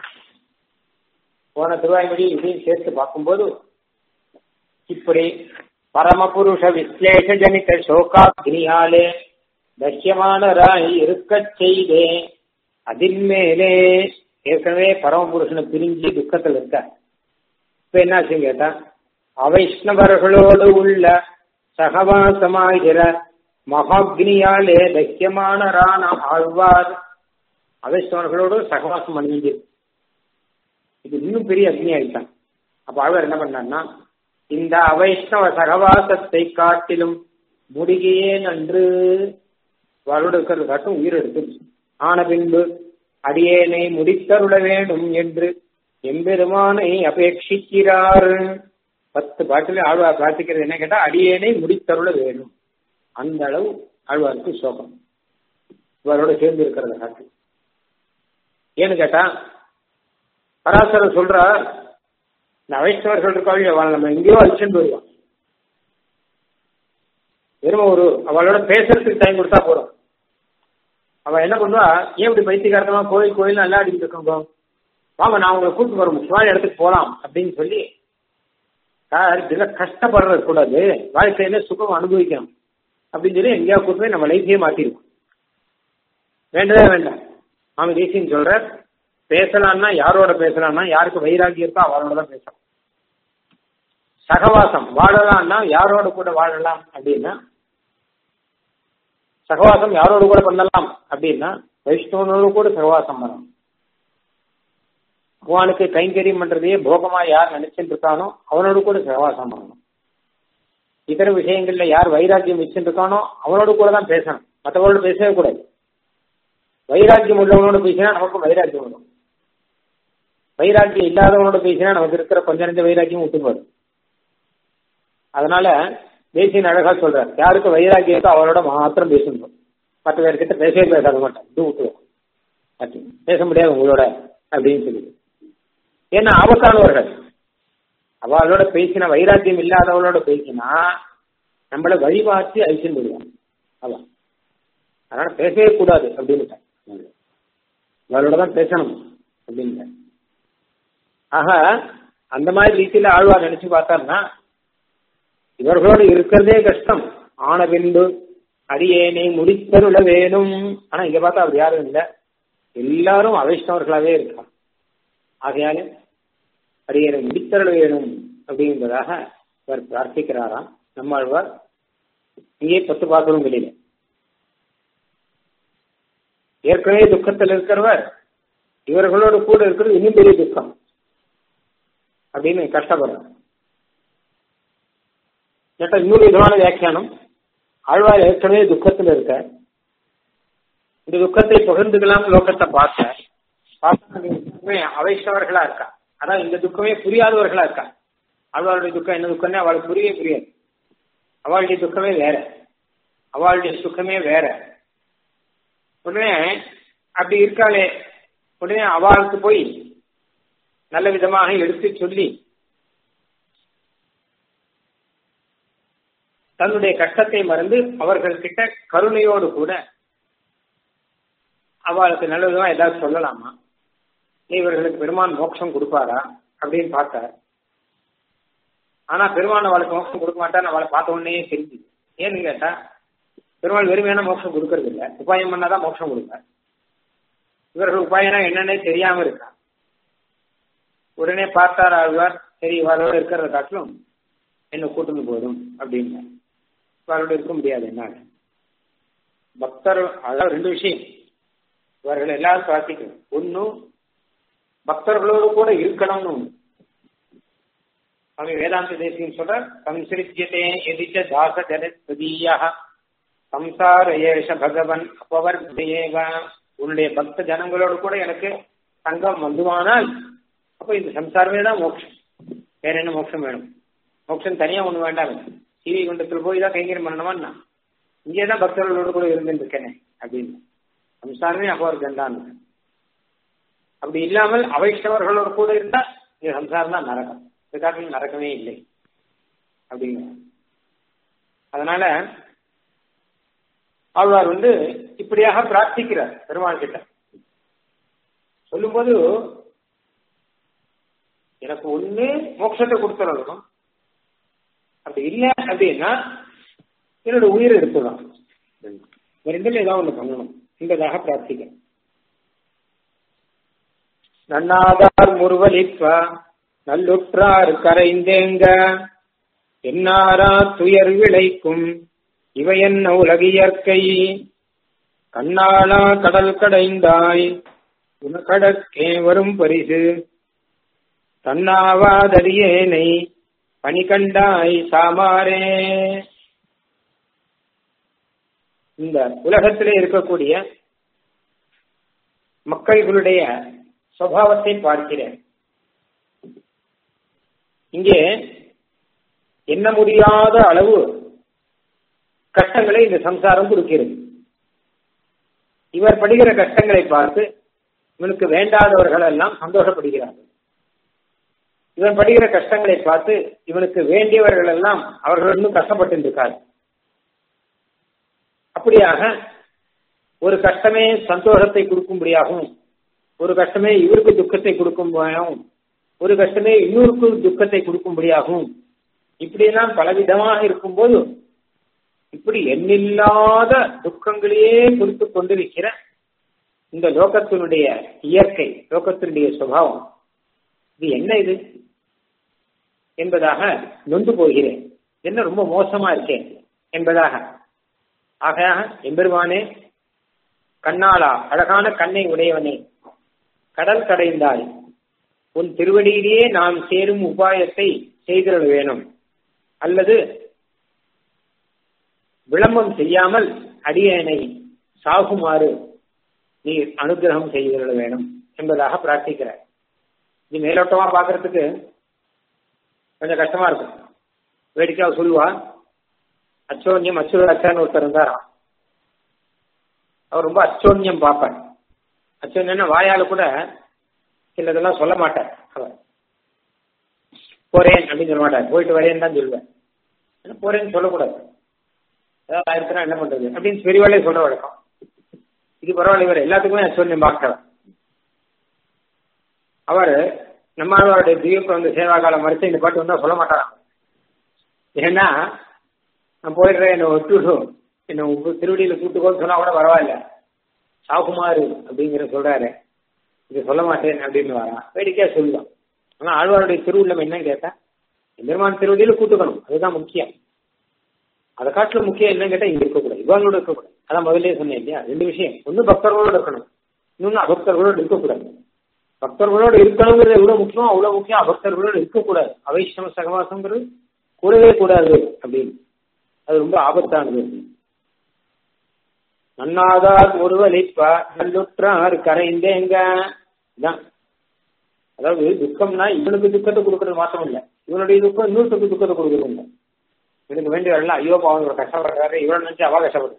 போன திருவாய்மொழி இதையும் சேர்த்து பார்க்கும்போது இப்படி பரமபுருஷ விஸ்லேஷ ஜனித சோகாக்னியாலே தஷ்யமானராய் இருக்கச் செய்தே அதின் மேலே ஏற்கனவே பரமபுருஷனை பிரிஞ்சு துக்கத்தில் இருக்க இப்ப என்னாச்சு கேட்டா அவைஷ்ணவர்களோடு உள்ள சகவாசமாகிற மகாக்னியாலே தக்கியமானரான ஆழ்வார் அவைஷ்ணவர்களோடு சகவாசம் அணிஞ்சு இது இன்னும் பெரிய அக்னி ஆயிட்டான் அப்ப ஆழ்வார் என்ன பண்ணார்னா இந்த அவைஷ்ணவ சகவாசத்தை காட்டிலும் முடிகையே நன்று அவளோட இருக்கிறது காட்டும் உயிர் எடுத்து ஆன பின்பு அடியேனை முடித்தருள வேண்டும் என்று எம்பெருமானை அபேட்சிக்கிறார் பத்து பாட்டில் ஆழ்வார் பிரார்த்திக்கிறது என்ன கேட்டா அடியேனை முடித்தருள வேணும் அந்த அளவு ஆழ்வாருக்கு சோகம் இவரோட சேர்ந்து இருக்கிறத காட்டு ஏன்னு கேட்டா பராசரர் சொல்றார் இந்த வைஷ்ணவர்கள் இருக்காங்க அவள் நம்ம எங்கேயோ அழிச்சுட்டு வருவான் வெறும் ஒரு அவளோட பேசுறதுக்கு டைம் கொடுத்தா போறோம் அவ என்ன பண்ணுவா ஏன் இப்படி பைத்தியகாரத்தமா கோயில் கோயில் நல்லா அடிக்கிட்டு இருக்கோங்க வாங்க நான் உங்களை கூப்பிட்டு வரோம் முக்கியமான இடத்துக்கு போலாம் அப்படின்னு சொல்லி சார் இதெல்லாம் கஷ்டப்படுறது கூடாது வாழ்க்கையில சுகம் அனுபவிக்கணும் அப்படின்னு சொல்லி எங்கேயாவது கூட்டு போய் நம்ம லைஃபையே மாத்திருக்கோம் வேண்டவே வேண்டாம் மாமி தேசியம் சொல்ற பேசலாம்னா யாரோட பேசலாம்னா யாருக்கு வைராகியம் இருக்கோ அவரோட தான் பேசலாம் சகவாசம் வாழலாம்னா யாரோட கூட வாழலாம் அப்படின்னா சகவாசம் யாரோடு கூட பண்ணலாம் அப்படின்னா வைஷ்ணவனோடு கூட சகவாசம் பண்ணணும் பகவானுக்கு கைங்கரியம் பண்றதையே போகமா யார் நினைச்சிட்டு இருக்கானோ அவனோடு கூட சகவாசம் பண்ணணும் இதர விஷயங்கள்ல யார் வைராக்கியம் வச்சுட்டு இருக்கானோ அவனோடு கூட தான் பேசணும் மற்றவங்களோட பேசவே கூடாது வைராக்கியம் உள்ளவனோட பேசினா நமக்கு வைராக்கியம் வரும் வைராக்கியம் இல்லாதவனோட பேசினா நமக்கு இருக்கிற கொஞ்ச நெஞ்ச வைராக்கியம் விட்டு போடும் அதனால தேசியன் அழகா சொல்றார் யாருக்கு வைராக்கியம் இருக்கோ அவரோட மாத்திரம் பேசணும் மற்ற பேர்கிட்ட பேசவே பேசாத மாட்டேன் இது விட்டுருவோம் பேச முடியாது உங்களோட அப்படின்னு சொல்லி ஏன்னா ஆபத்தானவர்கள் அவளோட பேசின வைராக்கியம் இல்லாதவளோட பேசினா நம்மள வழிபாத்தி அழிச்சுன்னு போடுவான் அவன் அதனால பேசவே கூடாது அப்படின்னு அவளோட தான் பேசணும் அப்படின்னு ஆக அந்த மாதிரி ரீதியில ஆழ்வார் நினைச்சு பார்த்தாருன்னா இவர்களோடு இருக்கிறதே கஷ்டம் ஆன பின்பு அடியேனை முடித்தருள வேணும் ஆனா இங்க பார்த்தா அப்படி யாரும் இல்லை எல்லாரும் அவைஷ்ணவர்களாவே இருக்கான் ஆகையால அடியேனை முடித்தருள வேணும் அப்படிங்கிறதாக இவர் பிரார்த்திக்கிறாராம் நம்மாழ்வார் இங்கே பத்து பார்க்கணும் வெளியில ஏற்கனவே துக்கத்தில் இருக்கிறவர் இவர்களோடு கூட இருக்கிறது இன்னும் பெரிய துக்கம் அப்படின்னு கஷ்டப்படுறார் கேட்டா இன்னொரு விதமான வியாக்கியானம் ஆழ்வார் ஏற்கனவே துக்கத்தில் இருக்க இந்த துக்கத்தை பகிர்ந்துக்கலாம் லோகத்தை பார்த்த பார்த்தா அவைஷ்ணவர்களா இருக்கா அதான் இந்த துக்கமே புரியாதவர்களா இருக்கா ஆழ்வாருடைய துக்கம் என்ன துக்கம்னே அவளுக்கு புரியவே புரியாது அவளுடைய துக்கமே வேற அவளுடைய சுக்கமே வேற உடனே அப்படி இருக்காளே உடனே அவளுக்கு போய் நல்ல விதமாக எடுத்து சொல்லி தன்னுடைய கஷ்டத்தை மறந்து அவர்கள் கிட்ட கருணையோடு கூட அவளுக்கு நல்ல விதமா ஏதாவது சொல்லலாமா இவர்களுக்கு பெருமான் மோட்சம் கொடுப்பாரா அப்படின்னு பார்த்தார் ஆனா பெருமான் அவளுக்கு மோட்சம் கொடுக்க மாட்டான்னு அவளை பார்த்த உடனே தெரிஞ்சு ஏன்னு கேட்டா பெருமாள் வெறுமையான மோட்சம் கொடுக்கறது இல்ல உபாயம் பண்ணாதான் மோட்சம் கொடுப்பார் இவர்கள் உபாயம்னா என்னன்னே தெரியாம இருக்கா உடனே பார்த்தார் ஆழ்வார் சரி இவரோட இருக்கிறத காட்டிலும் என்ன கூட்டுன்னு போதும் அப்படின்னு இவரோட இருக்க முடியாது என்னால பக்தர் அதாவது ரெண்டு விஷயம் இவர்கள் எல்லாரும் பிரார்த்திக்கணும் ஒன்னும் பக்தர்களோடு கூட இருக்கணும்னு ஒண்ணு அவன் வேதாந்த தேசியம் சொல்ற சம்சிருத்தியதே எதிச்ச தாச ஜனத்வதீயா சம்சார ஏஷ பகவன் அப்பவர்த்தேவ உன்னுடைய பக்த ஜனங்களோடு கூட எனக்கு சங்கம் வந்துவானால் அப்ப இந்த சம்சாரமே தான் மோட்சம் வேற என்ன மோட்சம் வேணும் மோட்சம் தனியா ஒண்ணு வேண்டாம் சீவி குண்டத்தில் போய் தான் கைங்கரியம் பண்ணணுமா இங்கே தான் பக்தர்களோடு கூட இருந்துட்டு இருக்கேனே அப்படின்னு சம்சாரமே அப்பவர் தான் அப்படி இல்லாமல் அவைஷ்ணவர்களோடு கூட இருந்தா இது சம்சாரம் தான் நரகம் இதுக்காக நரகமே இல்லை அப்படிங்க அதனால ஆழ்வார் வந்து இப்படியாக பிரார்த்திக்கிறார் பெருமாள் கிட்ட சொல்லும்போது எனக்கு ஒண்ணு மோட்சத்தை கொடுத்துடணும் அப்படி இல்லை அப்படின்னா என்னோட உயிரை எடுத்துதான் ரெண்டுல ஏதாவது ஒண்ணு பண்ணணும் என்பதாக பிரார்த்திக்க நன்னாதார் முருவலிப்ப நல்லுற்றார் கரைந்தேங்க என்னாரா துயர் விளைக்கும் இவை என்ன உலகியற்கை கண்ணாளா கடல் கடைந்தாய் உனக்கடற்கே வரும் பரிசு தன்னாவாதடியேனை பணி கண்டாய் சாமாரே இந்த உலகத்திலே இருக்கக்கூடிய மக்கள்களுடைய சுவாவத்தை பார்க்கிறேன் இங்கே எண்ண முடியாத அளவு கஷ்டங்களை இந்த சம்சாரம் கொடுக்கிறது இவர் படுகிற கஷ்டங்களை பார்த்து இவனுக்கு வேண்டாதவர்கள் எல்லாம் சந்தோஷப்படுகிறார்கள் இவன் படுகிற கஷ்டங்களை பார்த்து இவனுக்கு வேண்டியவர்கள் எல்லாம் அவர்கள் இன்னும் கஷ்டப்பட்டு இருக்கார் அப்படியாக ஒரு கஷ்டமே சந்தோஷத்தை கொடுக்கும்படியாகவும் ஒரு கஷ்டமே இவருக்கு துக்கத்தை கொடுக்கும்படியாகவும் ஒரு கஷ்டமே இன்னொருக்கு துக்கத்தை கொடுக்கும்படியாகவும் இப்படியெல்லாம் பலவிதமாக இருக்கும்போது இப்படி எண்ணில்லாத துக்கங்களையே கொடுத்து கொண்டிருக்கிற இந்த லோகத்தினுடைய இயற்கை லோகத்தினுடைய சுபாவம் இது என்ன இது என்பதாக நொந்து போகிறேன் என்ன ரொம்ப மோசமா இருக்கேன் என்பதாக ஆக எம்பெருமானே கண்ணாளா அழகான கண்ணை உடையவனே கடல் கடைந்தாய் உன் திருவடியிலேயே நாம் சேரும் உபாயத்தை செய்திட வேணும் அல்லது விளம்பம் செய்யாமல் அடியனை சாகுமாறு நீ அனுகிரகம் செய்திட வேணும் என்பதாக பிரார்த்திக்கிறார் இது மேலோட்டமா பாக்குறதுக்கு கொஞ்சம் கஷ்டமா இருக்கும் வேடிக்கையா சொல்லுவா அச்சோன்யம் அச்சுராச்சான்னு ஒருத்தர் இருந்தாராம் அவர் ரொம்ப அச்சோன்யம் பார்ப்பார் அச்சோன்யம்னா வாயால கூட சிலதெல்லாம் சொல்ல மாட்டார் அவர் போறேன் அப்படின்னு சொல்ல மாட்டார் போயிட்டு வரேன்னு தான் சொல்லுவேன் போறேன்னு சொல்லக்கூடாது ஏதாவது ஆயிருக்குன்னா என்ன பண்றது அப்படின்னு பெரியவாளே சொல்ற வழக்கம் இது பரவாயில்ல இவர் எல்லாத்துக்குமே அச்சோன்யம் பார்க்கிறவர் அவர் நம்மளுடைய தீபம் வந்து சேவா காலம் மறைச்சு இந்த பாட்டு வந்தா சொல்ல மாட்டாராம் ஏன்னா நான் போயிடுறேன் என்ன விட்டுடும் என்ன உங்க திருவடியில கூட்டுக்கோன்னு சொன்னா கூட பரவாயில்ல சாகுமாறு அப்படிங்கிற சொல்றாரு இது சொல்ல மாட்டேன் அப்படின்னு வரான் வேடிக்கையா சொல்லுவான் ஆனா ஆழ்வாருடைய திருவுள்ளம் என்னன்னு கேட்டா எம்பெருமான் திருவடியில கூட்டுக்கணும் அதுதான் முக்கியம் அதை காட்டுல முக்கியம் என்னன்னு கேட்டா இங்க இருக்கக்கூடாது இவங்களோட இருக்கக்கூடாது அதான் முதல்ல சொன்னேன் இல்லையா ரெண்டு விஷயம் ஒன்னு பக்தர்களோட இருக்கணும் இன்னொன்னு அபக்தர்களோட இருக்கக்கூடாது பக்தர்களோட இருக்கணுங்கிறது எவ்வளவு முக்கியம் அவ்வளவு முக்கியம் அபக்தர்களோட இருக்கக்கூடாது அவைஷ்ணவ சகவாசங்கிறது கூடவே கூடாது அப்படின்னு அது ரொம்ப ஆபத்தானது நன்னாதார் ஒருவலிப்பா நல்லுற்றார் கரைந்தேங்க இதான் அதாவது துக்கம்னா இவனுக்கு துக்கத்தை கொடுக்கறது மாத்திரம் இல்ல இவனுடைய துக்கம் இன்னொருத்தருக்கு துக்கத்தை கொடுக்கறது இல்லை இவனுக்கு வேண்டியவர்கள் ஐயோ பாவம் இவர் கஷ்டப்படுறாரு இவன் நினைச்சு அவ கஷ்டப்படுது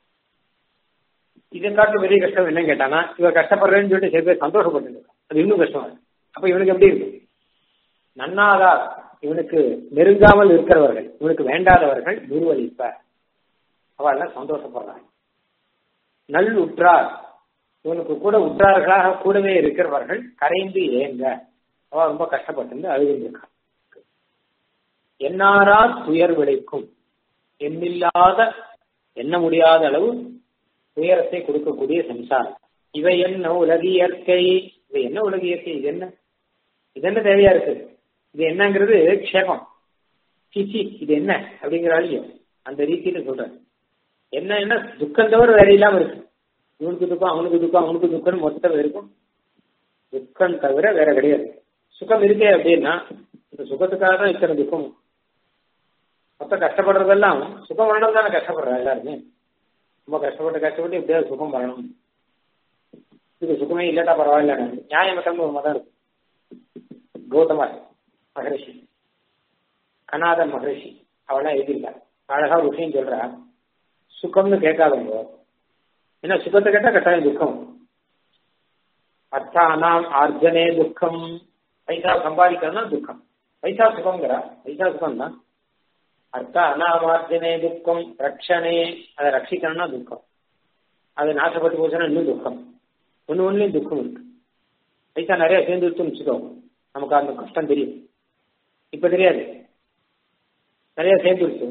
இதை காட்டு பெரிய கஷ்டம் என்னன்னு கேட்டானா இவர் கஷ்டப்படுறேன்னு சொல்லிட்டு சில பேர் சந்தோஷப்பட்டு அது இன்னும் கஷ்டம் அப்ப இவனுக்கு எப்படி இருக்கு நன்னாதார் இவனுக்கு நெருங்காமல் இருக்கிறவர்கள் இவனுக்கு வேண்டாதவர்கள் குருவளிப்ப அவெல்லாம் சந்தோஷப்படுறாங்க நல் உற்றார் இவனுக்கு கூட உற்றார்களாக கூடவே இருக்கிறவர்கள் கரைந்து ஏங்க அவ ரொம்ப கஷ்டப்பட்டு அழுகின்றிருக்கான் என்னாரா துயர் விளைக்கும் எண்ணில்லாத எண்ண முடியாத அளவு துயரத்தை கொடுக்கக்கூடிய சம்சாரம் இவை என்ன உலக இயற்கை இவை என்ன உலக இயற்கை இது என்ன இது என்ன தேவையா இருக்கு இது என்னங்கிறது க்ஷேபம் சிச்சி இது என்ன அப்படிங்கிறாலையும் அந்த ரீதியில சொல்றேன் என்ன என்ன துக்கம் தவிர வேற இல்லாம இருக்கு இவனுக்கு துக்கம் அவனுக்கு துக்கம் அவனுக்கு துக்கம் மொத்தம் இருக்கும் துக்கம் தவிர வேற கிடையாது சுகம் இருக்கே அப்படின்னா இந்த சுகத்துக்காக தான் இத்தனை துக்கம் மொத்த கஷ்டப்படுறதெல்லாம் சுகம் வரணும் தானே கஷ்டப்படுறா எல்லாருமே ரொம்ப கஷ்டப்பட்டு கஷ்டப்பட்டு எப்படியாவது சுகம் வரணும் இது சுகமே இல்லாட்டா பரவாயில்ல நியாயமட்டம் ஒரு மதம் இருக்கு கௌதமர் மகரிஷி கனாத மகரிஷி அவெல்லாம் எழுதியிருக்கார் அழகா ஒரு விஷயம் சொல்றா சுகம்னு கேட்காதவங்க ஏன்னா சுகத்தை கேட்டா கட்டாயம் துக்கம் அர்த்தானாம் ஆர்ஜனே துக்கம் பைசா சம்பாதிக்கிறதுனா துக்கம் பைசா சுகம்ங்கிறா பைசா சுகம் தான் அர்த்த அனாமார்ஜனே துக்கம் ரக்ஷனே அதை ரட்சிக்கணும்னா துக்கம் அது நாசப்பட்டு போச்சுன்னா இன்னும் துக்கம் ஒன்று ஒன்றுலையும் துக்கம் இருக்கு பைசா நிறைய சேர்ந்து வச்சுன்னு வச்சுக்கோ நமக்கு அந்த கஷ்டம் தெரியும் இப்ப தெரியாது நிறைய சேர்ந்து இருக்கு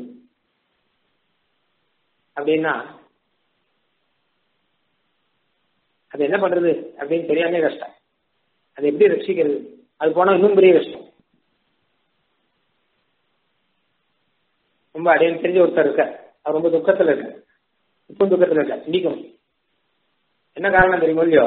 அப்படின்னா அது என்ன பண்றது அப்படின்னு தெரியாமே கஷ்டம் அது எப்படி ரட்சிக்கிறது அது போனா இன்னும் பெரிய கஷ்டம் ரொம்ப அடையாளம் தெரிஞ்ச ஒருத்தர் இருக்க அவர் ரொம்ப துக்கத்துல இருக்க இப்போ துக்கத்துல இருக்க சிந்திக்கணும் என்ன காரணம் தெரியுமோ இல்லையோ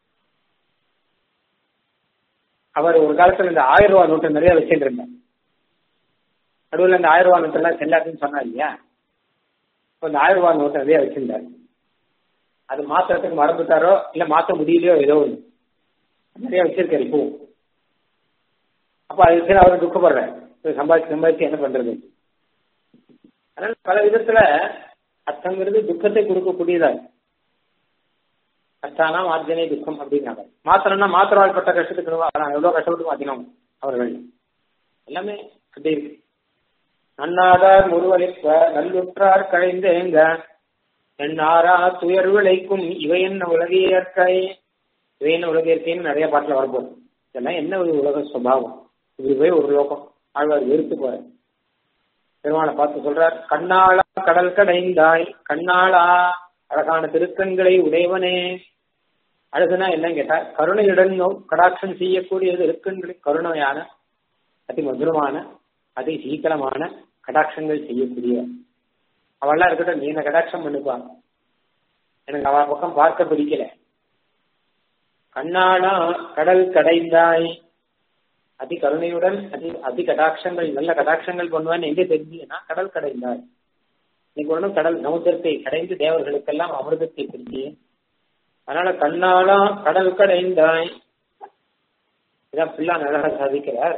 அவர் ஒரு காலத்துல இந்த ஆயிரம் ரூபாய் நோட்டு நிறைய வச்சுட்டு இருந்தார் நடுவில் இந்த ஆயிரம் ரூபாய் நோட்டு எல்லாம் செல்லாதுன்னு சொன்னா இல்லையா இப்போ இந்த ஆயிரம் ரூபாய் நோட்டு நிறைய வச்சிருந்தார் அது மாத்திரத்துக்கு மறந்துட்டாரோ இல்ல மாத்த முடியலையோ ஏதோ ஒன்று நிறைய வச்சிருக்காரு இப்போ அப்ப அது சரி அவர் துக்கப்படுறாரு சம்பாதிச்சு சம்பாதிச்சு என்ன பண்றது அதனால பல விதத்துல அர்த்தங்கிறது துக்கத்தை கொடுக்கக்கூடியதா அர்த்தானா மார்ஜனே துக்கம் அப்படிங்கிறாங்க மாத்திரம்னா மாத்திரவாள் பட்ட கஷ்டத்துக்கு நான் எவ்வளவு கஷ்டப்பட்டு மாத்தினோம் அவர்கள் எல்லாமே அப்படி இருக்கு நன்னாதார் முருவலிப்ப நல்லுற்றார் கழைந்தேங்க என்னாரா துயர் விளைக்கும் இவை என்ன உலகியற்கை இவை என்ன உலகியற்கைன்னு நிறைய பாட்டுல வரப்போகுது இதெல்லாம் என்ன ஒரு உலக சுபாவம் இது போய் ஒரு லோகம் ஆழ்வார் வெறுத்து போற பெருமாளை பார்த்து சொல்றார் கண்ணாளா கடல் கடைந்தாய் கண்ணாளா அழகான திருக்கண்களை உடையவனே அழகுனா என்னன்னு கேட்டா கருணையுடன் கடாட்சம் செய்யக்கூடிய திருக்கண்களை கருணையான அதி மதுரமான அதி சீக்கிரமான கடாட்சங்கள் செய்யக்கூடிய அவள்லாம் இருக்கட்டும் நீ என்ன கடாட்சம் பண்ணுப்பா எனக்கு அவள் பக்கம் பார்க்க பிடிக்கல கண்ணாடா கடல் கடைந்தாய் அதி கருணையுடன் அதி அதி கடாட்சங்கள் நல்ல கடாட்சங்கள் பண்ணுவான்னு எங்க தெரிஞ்சுன்னா கடல் கடைந்தாய் நீங்க ஒன்றும் கடல் சமுத்திரத்தை கடைந்து தேவர்களுக்கெல்லாம் அமிர்தத்தை பிரிச்சு அதனால கண்ணாலா கடல் கடைந்தாய் இதான் பிள்ளா நல்லா சாதிக்கிறார்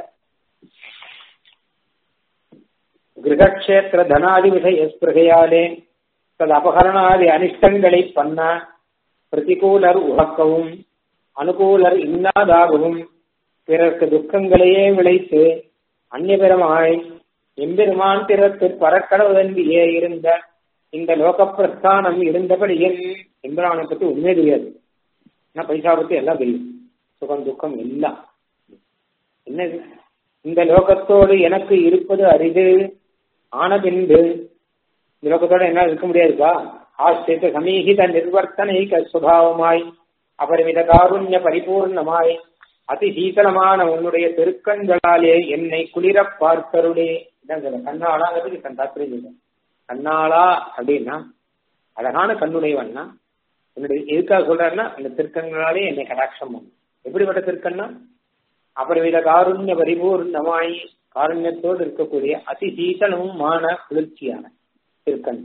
கிரகக்ஷேத்திர தனாதி விஷய ஸ்பிருகையாலே தது அபகரணாதி அனிஷ்டங்களை பண்ண பிரதிகூலர் உகக்கவும் அனுகூலர் இன்னாதாகவும் பிறர்க்கு துக்கங்களையே விளைத்து அந்நியபெருமாய் எம்பெருமான் பிறர்க்கு பறக்கடவுதன்பியே இருந்த இந்த லோக பிரஸ்தானம் இருந்தபடியில் எம்பெருமானை பத்தி உண்மையே தெரியாது ஆனா பைசா பத்தி எல்லாம் தெரியும் சுகம் துக்கம் எல்லாம் என்னது இந்த லோகத்தோடு எனக்கு இருப்பது அரிது ஆன பின்பு இந்த லோகத்தோட என்னால் இருக்க முடியாதுப்பா ஆஸ்தித்த சமீகித நிர்வர்த்தனைக சுபாவமாய் அபரிமித காருண்ய பரிபூர்ணமாய் அதி சீதளமான உன்னுடைய திருக்கண்களாலே என்னை குளிர பார்த்தருளே இதான் சொல்ல கண்ணாளாங்கிறதுக்கு தன் தாத்திரம் சொல்ல கண்ணாளா அப்படின்னா அழகான கண்ணுடையவன்னா என்னுடைய எதுக்காக சொல்றாருன்னா அந்த திருக்கண்களாலே என்னை கடாட்சம் பண்ணும் எப்படிப்பட்ட திருக்கண்ணா அபரிவித காருண்ய பரிபூர்ணமாய் காருண்யத்தோடு இருக்கக்கூடிய அதி சீதளமுமான குளிர்ச்சியான திருக்கண்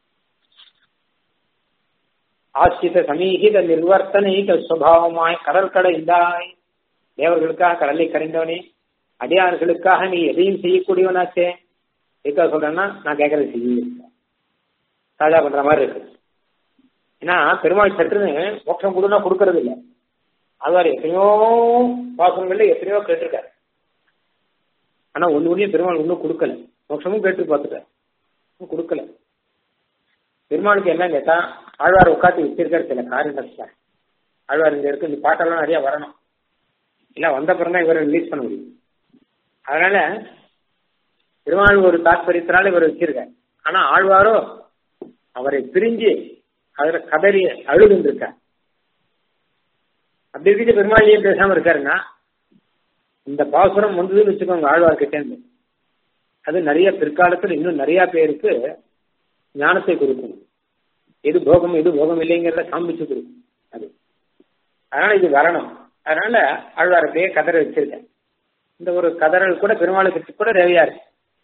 ஆசிரித சமீகித நிர்வர்த்தனைக சுவாவமாய் கடல் கடைந்தாய் தேவர்களுக்காக கடலை கடைந்தவனே அடியார்களுக்காக நீ எதையும் செய்யக்கூடியவனாச்சே எதுக்காக சொல்றேன்னா நான் கேட்கறது செய்ய ராஜா பண்ற மாதிரி இருக்கு ஏன்னா பெருமாள் சற்றுன்னு மோட்சம் கொடுனா கொடுக்கறது இல்லை அது எத்தனையோ பாசங்கள்ல எத்தனையோ கேட்டிருக்காரு ஆனா ஒண்ணு ஒன்றையும் பெருமாள் ஒன்றும் கொடுக்கல மோட்சமும் கேட்டு பார்த்துட்டார் கொடுக்கல பெருமாளுக்கு என்ன கேட்டா ஆழ்வார் உட்காந்து வச்சிருக்காரு சில காரியங்கள் ஆழ்வார் இங்க இருக்கு இந்த பாட்டெல்லாம் நிறைய வரணும் இல்ல வந்த பிறகு தான் இவரை ரிலீஸ் பண்ண முடியும் அதனால பெருமாள் ஒரு தாற்பயத்தினால இவர் வச்சிருக்கார் ஆனா ஆழ்வாரோ அவரை பிரிஞ்சு அதுல கதறி அழுதுருக்கார் அப்படி இருக்க பெருமாள் ஏன் பேசாம இருக்காருன்னா இந்த பாசுரம் வந்ததுன்னு வச்சுக்கோங்க ஆழ்வார் கிட்ட இருந்து அது நிறைய பிற்காலத்தில் இன்னும் நிறைய பேருக்கு ஞானத்தை கொடுக்கும் எது போகம் எது போகம் இல்லைங்கிறத காமிச்சு கொடுக்கும் அது அதனால இது வரணும் அதனால ஆழ்வார் அப்படியே கதற வச்சிருக்கேன் இந்த ஒரு கதறல் கூட பெருமாளுக்கு கூட தேவையா இருக்கு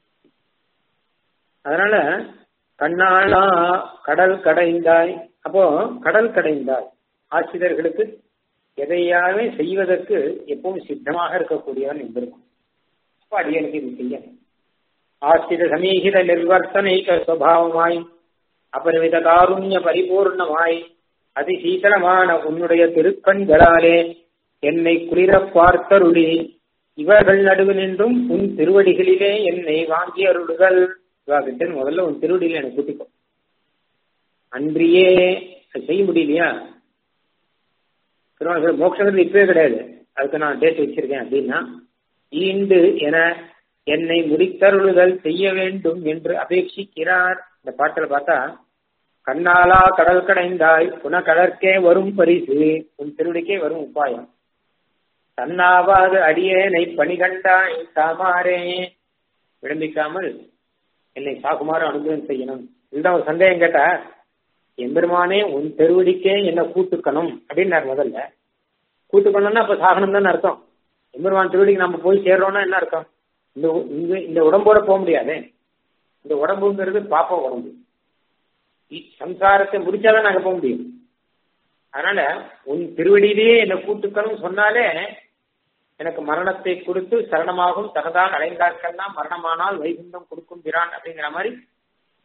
அதனால கண்ணாளா கடல் கடைந்தாய் அப்போ கடல் கடைந்தாய் ஆசிரியர்களுக்கு எதையாவே செய்வதற்கு எப்பவும் சித்தமாக இருக்கக்கூடியவன் எந்திருக்கும் அப்ப அடியனுக்கு இது செய்ய ஆசிரித சமீகித நிர்வர்த்தனைக சுவாவமாய் அபரிமித காருண்ய பரிபூர்ணமாய் அதிசீதளமான உன்னுடைய திருக்கண்களாலே என்னை குளிர பார்த்தருளி இவர்கள் நடுவு நின்றும் உன் திருவடிகளிலே என்னை வாங்கி அருளுகள் இவாகிட்ட முதல்ல உன் திருவடியில என்னை கூட்டிக்கோ அன்றியே செய்ய முடியலையா திருமணம் மோட்சங்கிறது இப்பவே கிடையாது அதுக்கு நான் டேட் வச்சிருக்கேன் அப்படின்னா ஈண்டு என என்னை முடித்தருளுதல் செய்ய வேண்டும் என்று அபேட்சிக்கிறார் இந்த பாட்டில் பார்த்தா கண்ணாலா கடல் கடைந்தாய் புன கடற்கே வரும் பரிசு உன் திருடிக்கே வரும் உபாயம் தன்னாவாது அடியேனை பணிகண்டாய் சாமாரே விளம்பிக்காமல் என்னை சாகுமாறு அனுகிரகம் செய்யணும் இதுதான் ஒரு சந்தேகம் கேட்டா எம்பெருமானே உன் தெருவடிக்கே என்ன கூட்டுக்கணும் அப்படின்னாரு முதல்ல கூட்டுக்கணும்னா அப்ப சாகனம் தானே அர்த்தம் எம்பெருமான் திருவடிக்கு நம்ம போய் சேர்றோம்னா என்ன அர்த்தம் இந்த இந்த இந்த உடம்போட போக முடியாது இந்த உடம்புங்கிறது பாப்ப உடம்பு சம்சாரத்தை முடிச்சாதான் நாங்க போக முடியும் அதனால உன் திருவடியிலேயே என்னை கூட்டுக்கணும் சொன்னாலே எனக்கு மரணத்தை கொடுத்து சரணமாகும் தகதான் அடைந்தார்கள்லாம் மரணமானால் வைகுண்டம் கொடுக்கும் பிரான் அப்படிங்கிற மாதிரி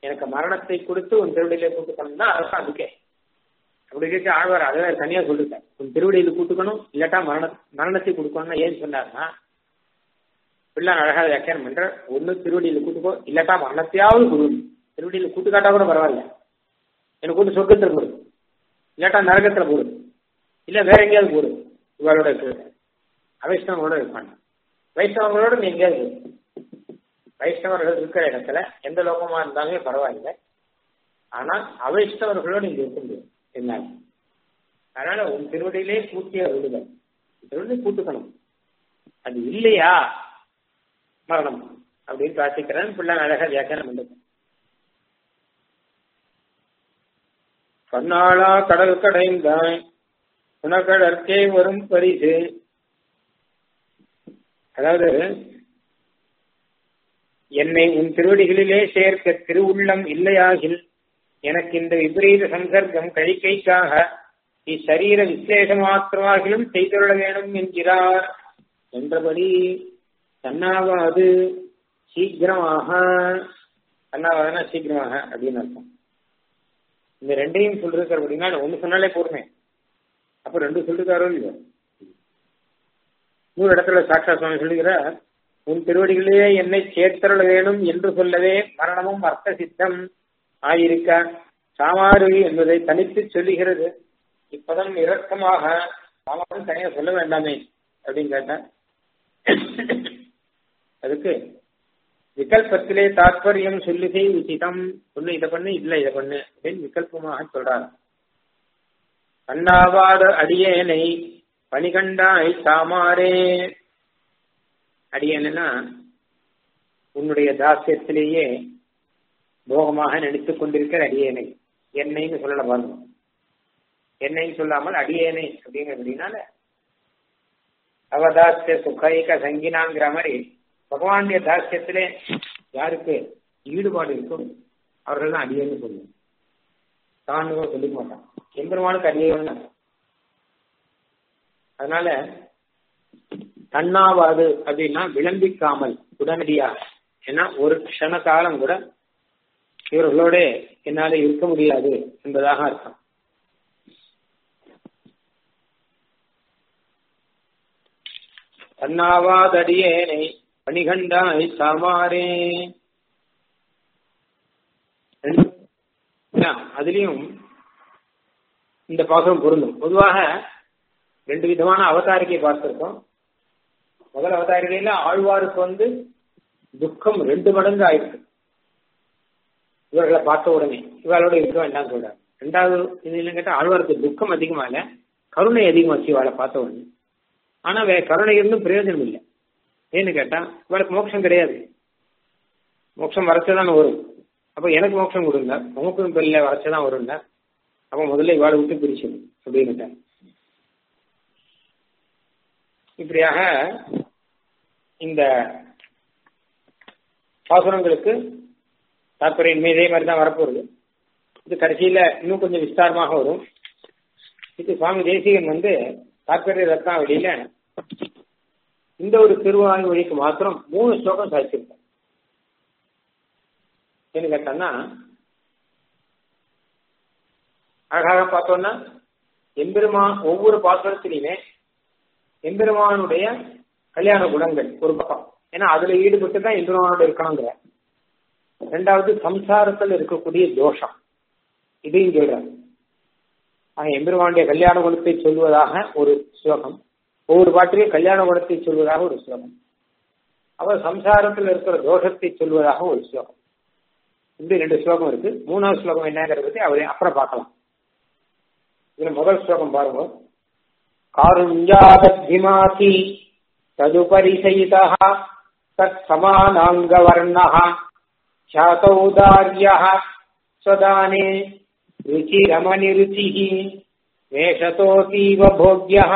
எனக்கு மரணத்தை கொடுத்து உன் திருவடியிலே கூட்டுக்கணும்னா அதுதான் அதுக்கே அப்படி கேட்க ஆழ்வார் அதை தனியா சொல்லிருக்கார் உன் திருவடியில் கூட்டுக்கணும் இல்லாட்டா மரண மரணத்தை கொடுக்கணும்னா ஏன் சொன்னார்னா பிள்ளை அழகாக வியாக்கியானம் பண்ற ஒண்ணு திருவடியில் கூட்டுக்கோ இல்லாட்டா மரணத்தையாவது கொடு திருவடியில் கூட்டு காட்டா கூட பரவாயில்ல எனக்கு கூட்டு சொர்க்கத்தில் போடு இல்லாட்டா நரகத்துல போடு இல்ல வேற எங்கேயாவது போடு இவளோட இருக்கு அவைஷ்ணவங்களோட இருப்பாங்க வைஷ்ணவங்களோட நீ எங்கேயாவது இரு. வைஷ்ணவர்கள் இருக்கிற இடத்துல எந்த லோகமா இருந்தாலுமே பரவாயில்லை ஆனால் அவைஷ்ணவர்களோடு இங்க இருக்க முடியும் என்ன அதனால உன் திருவடியிலே கூட்டிய விடுதல் திருவடி கூட்டுக்கணும் அது இல்லையா மரணம் அப்படின்னு பிரார்த்திக்கிறேன் பிள்ளை அழகா வியாக்கியானம் பண்ணுது பன்னாளா கடல் கடைந்தாய் உனக்கடற்கே வரும் பரிசு அதாவது என்னை உன் திருவடிகளிலே சேர்க்க திருவுள்ளம் இல்லையாகில் எனக்கு இந்த விபரீத சங்கர்க்கம் கழிக்கைக்காக இச்சரீர விசேஷ மாத்திரமாகிலும் செய்துள்ள வேணும் என்கிறார் என்றபடி தன்னாவாது சீக்கிரமாக தன்னாவாதுன்னா சீக்கிரமாக அப்படின்னு அர்த்தம் இந்த ரெண்டையும் சொல்லிருக்காரு அப்படின்னா ஒண்ணு சொன்னாலே போடுமே அப்ப ரெண்டு சொல்லிருக்காரோ இல்லையோ நூறு இடத்துல சாட்சா சுவாமி சொல்லுகிறார் உன் திருவடிகளிலே என்னை சேர்த்தருள வேணும் என்று சொல்லவே மரணமும் அர்த்த சித்தம் ஆயிருக்க சாமாறு என்பதை தனித்து சொல்லுகிறது இப்பதான் இரக்கமாக சாமாரும் தனியா சொல்ல வேண்டாமே அப்படின்னு கேட்டேன் அதுக்கு விகல்பத்திலே தாற்பயம் சொல்லுகை உச்சிதம் ஒண்ணு இதை பண்ணு இல்ல இதை பண்ணு அப்படின்னு விகல்பமாக சொல்றாரு கண்ணாவாத அடியேனை பணிகண்டாய் சாமாரே அடியேனா உன்னுடைய தாசியத்திலேயே போகமாக நினைத்துக் கொண்டிருக்கிற அடியேனை என்னைன்னு சொல்லல பாருங்க என்னைன்னு சொல்லாமல் அடியேனை அப்படிங்கிறதுனால அவதாசிய சுகைக சங்கினாங்கிற மாதிரி பகவானுடைய தாசியத்திலே யாருக்கு ஈடுபாடு இருக்கும் அவர்கள் தான் அடியேன்னு சொல்லுவோம் தான் சொல்லிக்க மாட்டான் எம்பெருமானுக்கு அடியேன்னு அதனால தன்னாவாது அப்படின்னா விளம்பிக்காமல் உடனடியாக ஏன்னா ஒரு க்ஷண காலம் கூட இவர்களோட என்னால இருக்க முடியாது என்பதாக அர்த்தம் தன்னாவாதடியேனை பணிகண்டாய் சாமாரே அதுலயும் இந்த பாசம் பொருந்தும் பொதுவாக ரெண்டு விதமான அவதாரிக்கை பார்த்திருக்கோம் முதல் அவதாரிகையில ஆழ்வாருக்கு வந்து துக்கம் ரெண்டு மடங்கு ஆயிருக்கு இவர்களை பார்த்த உடனே இவளோட இருக்க வேண்டாம் சொல்றாரு ரெண்டாவது இது என்ன கேட்டா ஆழ்வாருக்கு துக்கம் அதிகமா இல்ல கருணை அதிகமாச்சு இவளை பார்த்த உடனே ஆனா வே கருணை இருந்தும் பிரயோஜனம் இல்லை ஏன்னு கேட்டா இவளுக்கு மோட்சம் கிடையாது மோட்சம் வரைச்சதான் வரும் அப்ப எனக்கு மோட்சம் கொடுங்க உங்களுக்கும் பெரிய வரைச்சதான் வரும்ல அப்ப முதல்ல இவாளை விட்டு பிரிச்சது அப்படின்னுட்டாங்க இப்படியாக இந்த பாசுரங்களுக்கு தாற்பயம் இதே மாதிரி தான் வரப்போகுது இது கடைசியில இன்னும் கொஞ்சம் விஸ்தாரமாக வரும் இது சுவாமி தேசிகன் வந்து தாற்பரிய ரத்னாவளியில இந்த ஒரு திருவாய் மொழிக்கு மாத்திரம் மூணு ஸ்லோகம் சாதிச்சிருக்கார் என்ன கேட்டோம்னா அழகாக பார்த்தோம்னா எம்பெருமான் ஒவ்வொரு பாத்திரத்திலையுமே எம்பெருமானுடைய கல்யாண குணங்கள் ஒரு பக்கம் ஏன்னா அதுல ஈடுபட்டு தான் எம்பெருமானோட இருக்கணுங்கிற ரெண்டாவது சம்சாரத்தில் இருக்கக்கூடிய தோஷம் இதையும் சொல்றாரு ஆக எம்பெருமானுடைய கல்யாண குணத்தை சொல்வதாக ஒரு ஸ்லோகம் ஒவ்வொரு பாட்டிலையும் கல்யாண குணத்தை சொல்வதாக ஒரு ஸ்லோகம் அவர் சம்சாரத்தில் இருக்கிற தோஷத்தை சொல்வதாக ஒரு ஸ்லோகம் இப்படி ரெண்டு ஸ்லோகம் இருக்கு மூணாவது ஸ்லோகம் என்னங்கிறத பத்தி அவரை அப்புறம் பார்க்கலாம் இதுல முதல் ஸ்லோகம் பாருங்க कारुण्यादधिमाति तदुपरिशयितः तत्समानाङ्गवर्णः ख्यातौदार्यः स्वदाने रुचिरमनिरुचिः वेषतोऽतीव भोग्यः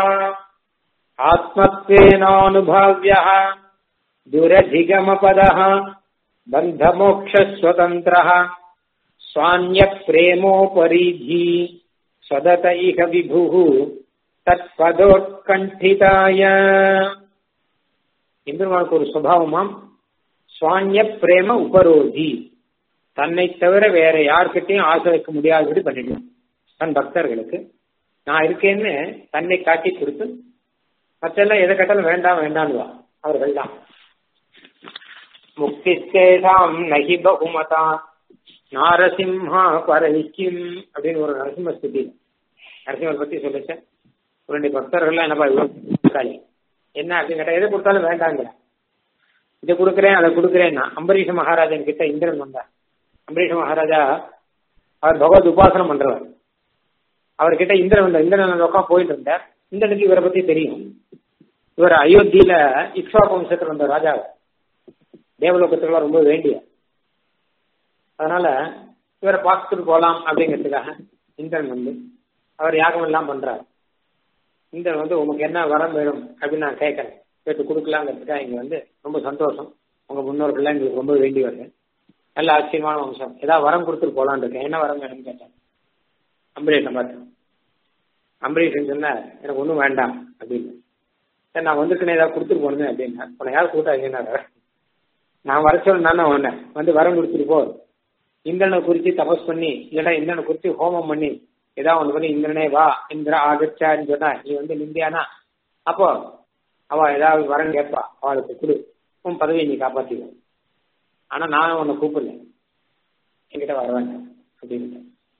आत्मत्वेनानुभाव्यः दुरधिगमपदः बन्धमोक्षस्वतन्त्रः स्वान्यप्रेमोपरिधि सदत इह विभुः தற்பதோத்கண்டிதாய எம்பெருமானுக்கு ஒரு சுபாவமாம் சுவான்ய பிரேம உபரோதி தன்னை தவிர வேற யார்கிட்டையும் ஆசை வைக்க முடியாதபடி பண்ணிடுவான் தன் பக்தர்களுக்கு நான் இருக்கேன்னு தன்னை காட்டி கொடுத்து மற்றெல்லாம் எதை கேட்டாலும் வேண்டாம் வேண்டாம்னுவா அவர்கள் தான் முக்திஸ்தேஷாம் நகி பகுமதா நாரசிம்ஹா பரவிக்கும் அப்படின்னு ஒரு நரசிம்ம ஸ்துதி நரசிம்மர் பத்தி சொல்லிச்சேன் உன்னுடைய பக்தர்கள்லாம் என்னப்பா இவ்வளவு என்ன அப்படின்னு கேட்டா எதை கொடுத்தாலும் வேண்டாங்க இதை கொடுக்குறேன் அதை கொடுக்குறேன்னா அம்பரீஷ மகாராஜன் கிட்ட இந்திரன் வந்தார் அம்பரீஷ மகாராஜா அவர் பகவத் உபாசனம் பண்றவர் அவர்கிட்ட இந்திரன் வந்தார் இந்திரன் உட்காந்து போயிட்டு இருந்தார் இந்திரனுக்கு இவரை பத்தி தெரியும் இவர் அயோத்தியில இக்ஷா வம்சத்துல வந்த ராஜா தேவலோகத்துக்குலாம் ரொம்ப வேண்டிய அதனால இவரை பார்த்துட்டு போலாம் அப்படிங்கிறதுக்காக இந்திரன் வந்து அவர் யாகம் எல்லாம் பண்றார் இந்திரன் வந்து உங்களுக்கு என்ன வரம் வேணும் அப்படின்னு நான் கேட்கறேன் கேட்டு கொடுக்கலாங்கிறதுக்காக இங்க வந்து ரொம்ப சந்தோஷம் உங்க முன்னோர்கள்லாம் எங்களுக்கு ரொம்ப வேண்டி வருது நல்ல ஆச்சரியமான வம்சம் ஏதாவது வரம் கொடுத்துட்டு போலான்னு இருக்கேன் என்ன வரம் வேணும்னு கேட்டேன் அம்பரீஷன் பார்த்து அம்பரீஷன் சொன்ன எனக்கு ஒன்றும் வேண்டாம் அப்படின்னு சரி நான் வந்துட்டுனே ஏதாவது கொடுத்துட்டு போகணுமே அப்படின்னா உன்னை யார் கூட்டாங்க நான் வர சொன்னா உன்னை வந்து வரம் கொடுத்துட்டு போ இந்திரனை குறித்து தபஸ் பண்ணி இல்லைன்னா இந்திரனை குறித்து ஹோமம் பண்ணி ஏதாவது ஒன்று பண்ணி இந்திரனே வா இந்திரா ஆகச்சான்னு சொன்னா நீ வந்து நிந்தியானா அப்போ அவ ஏதாவது வரம் கேட்பா அவளுக்கு கொடு உன் பதவியை நீ காப்பாத்திக்க ஆனா நானும் உன்னை கூப்பிடல என்கிட்ட வர வேண்டாம் அப்படின்னு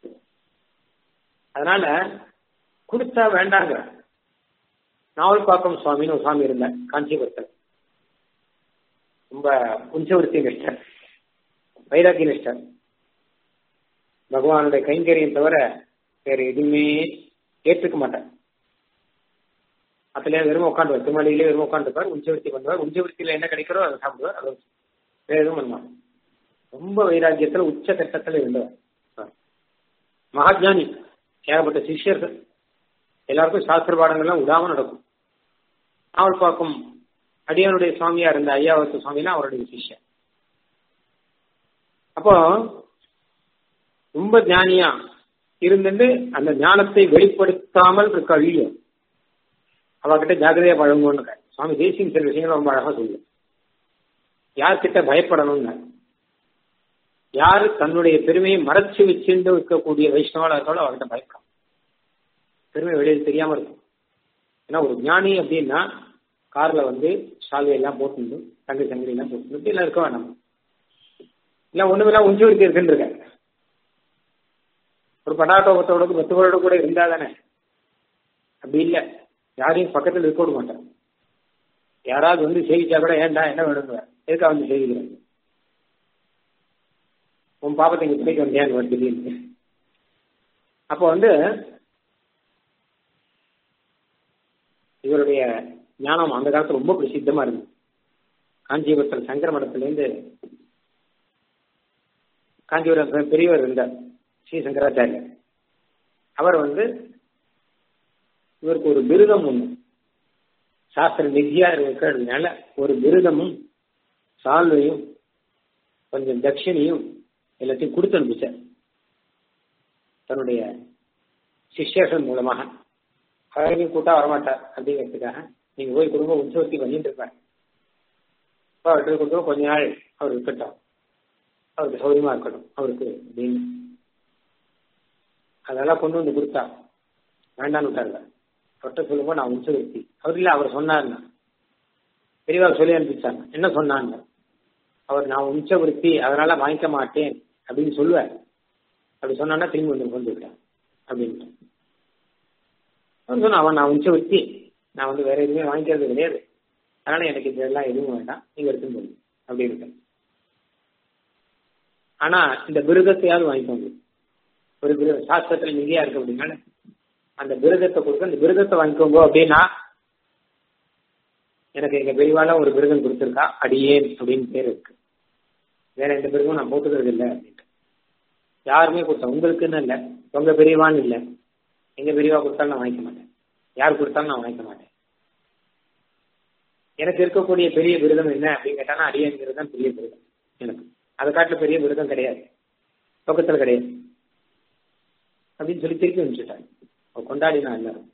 அதனால கொடுத்தா வேண்டாங்க நாவல்பாக்கம் சுவாமின்னு ஒரு சுவாமி இருந்த காஞ்சிபுரத்தில் ரொம்ப உஞ்சவருத்தி நிஷ்டர் வைராக்கிய நிஷ்டர் பகவானுடைய கைங்கரியம் தவிர வேற எதுவுமே ஏற்றுக்க மாட்டார் அதுல வெறும் உட்காந்துவார் திருமலையிலே வெறும் உட்காந்துப்பார் உஞ்சவருத்தி பண்ணுவார் உஞ்சவருத்தியில என்ன கிடைக்கிறோ அதை சாப்பிடுவார் அதை வேற எதுவும் பண்ணுவார் ரொம்ப வைராக்கியத்துல உச்ச கட்டத்துல இருந்தவர் மகாஜானி ஏகப்பட்ட சிஷ்யர்கள் எல்லாருக்கும் சாஸ்திர பாடங்கள்லாம் விடாம நடக்கும் அவள் பார்க்கும் அடியானுடைய சுவாமியா இருந்த ஐயாவத்து சுவாமினா அவருடைய சிஷ்யன் அப்போ ரொம்ப ஞானியா இருந்துட்டு அந்த ஞானத்தை வெளிப்படுத்தாமல் இருக்க அழியும் அவகிட்ட ஜாகிரதையா பழங்குன்னு சுவாமி தேசியம் சில விஷயங்கள் ரொம்ப அழகா சொல்லு யார்கிட்ட பயப்படணும்னு யாரு தன்னுடைய பெருமையை மறைச்சு வச்சுட்டு இருக்கக்கூடிய வைஷ்ணவாளா இருக்காலும் அவர்கிட்ட பயப்படும் பெருமை வெளியில் தெரியாம இருக்கும் ஏன்னா ஒரு ஞானி அப்படின்னா கார்ல வந்து சால்வையெல்லாம் போட்டுண்டு தங்க சங்கடி எல்லாம் போட்டு எல்லாம் இருக்க வேண்டாம் இல்ல ஒண்ணுமெல்லாம் உஞ்சு வரைக்கும் இருக்குன்னு இருக்க ஒரு பட்டாட்டோபத்தோட பத்துகளோட கூட இருந்தா தானே அப்படி இல்லை யாரையும் பக்கத்தில் இருக்க விட மாட்டேன் யாராவது வந்து சேவிச்சா கூட ஏன்டா என்ன வேணுங்க எதுக்காக வந்து சேவிக்கிறேன் உன் பாப்பத்தை இங்க பிடிக்க வந்தியான்னு வருது திடீர்னு அப்போ வந்து இவருடைய ஞானம் அந்த காலத்துல ரொம்ப பிரசித்தமா இருந்தது காஞ்சிபுரத்தில் சங்கர மடத்திலேருந்து காஞ்சிபுரம் பெரியவர் இருந்தார் ஸ்ரீ சங்கராச்சாரியர் அவர் வந்து இவருக்கு ஒரு பிருதம் ஒண்ணு சாஸ்திர நிதியா இருக்கிறதுனால ஒரு பிருதமும் சால்வையும் கொஞ்சம் தட்சிணையும் எல்லாத்தையும் கொடுத்து அனுப்பிச்சார் தன்னுடைய சிஷ்யர்கள் மூலமாக அவரையும் கூட்டா வரமாட்டார் அப்படிங்கிறதுக்காக நீங்க போய் குடும்ப உற்சவத்தி பண்ணிட்டு இருப்பார் இப்போ அவர்கிட்ட கொடுத்தோம் கொஞ்ச நாள் அவர் இருக்கட்டும் அவருக்கு சௌரியமா இருக்கட்டும் அவருக்கு அப்படின்னு அதெல்லாம் கொண்டு வந்து கொடுத்தா வேண்டான்னு விட்டாருல அவர்கிட்ட சொல்லும்போது நான் உற்சவத்தி அவர் இல்லை அவர் சொன்னார்னா பெரியவா சொல்லி அனுப்பிச்சாங்க என்ன சொன்னாங்க அவர் நான் உச்சவருத்தி அதனால வாங்கிக்க மாட்டேன் அப்படின்னு சொல்லுவார் அப்படி சொன்னா திரும்பி வந்து கொண்டு விட்டார் அப்படின்ட்டு அவன் சொன்னான் அவன் நான் உச்சவருத்தி நான் வந்து வேற எதுவுமே வாங்கிக்கிறது கிடையாது அதனால எனக்கு இதெல்லாம் எதுவும் வேண்டாம் நீங்க எடுத்துன்னு போங்க அப்படின்னு ஆனா இந்த விருதத்தையாவது வாங்கிக்கோங்க ஒரு விருத சாஸ்திரத்துல நிதியா இருக்கு அப்படின்னால அந்த விருதத்தை கொடுக்க அந்த விருதத்தை வாங்கிக்கோங்க அப்படின்னா எனக்கு எங்க பெரியவால ஒரு விருதம் கொடுத்துருக்கா அடியேன் அப்படின்னு பேர் இருக்கு வேற எந்த விருதும் நான் போட்டுக்கிறது இல்லை அப்படின்ட்டு யாருமே கொடுத்தா உங்களுக்குன்னு இல்லை உங்க பெரியவான்னு இல்லை எங்க பெரியவா கொடுத்தாலும் நான் வாங்கிக்க மாட்டேன் யார் கொடுத்தாலும் நான் வாங்கிக்க மாட்டேன் எனக்கு இருக்கக்கூடிய பெரிய விருதம் என்ன அப்படின்னு கேட்டானா அடியேங்கிறது தான் பெரிய விருதம் எனக்கு அதை காட்டில பெரிய விருதம் கிடையாது பக்கத்தில் கிடையாது அப்படின்னு சொல்லி திருப்பி அனுப்பிச்சுட்டாங்க கொண்டாடினா எல்லாரும்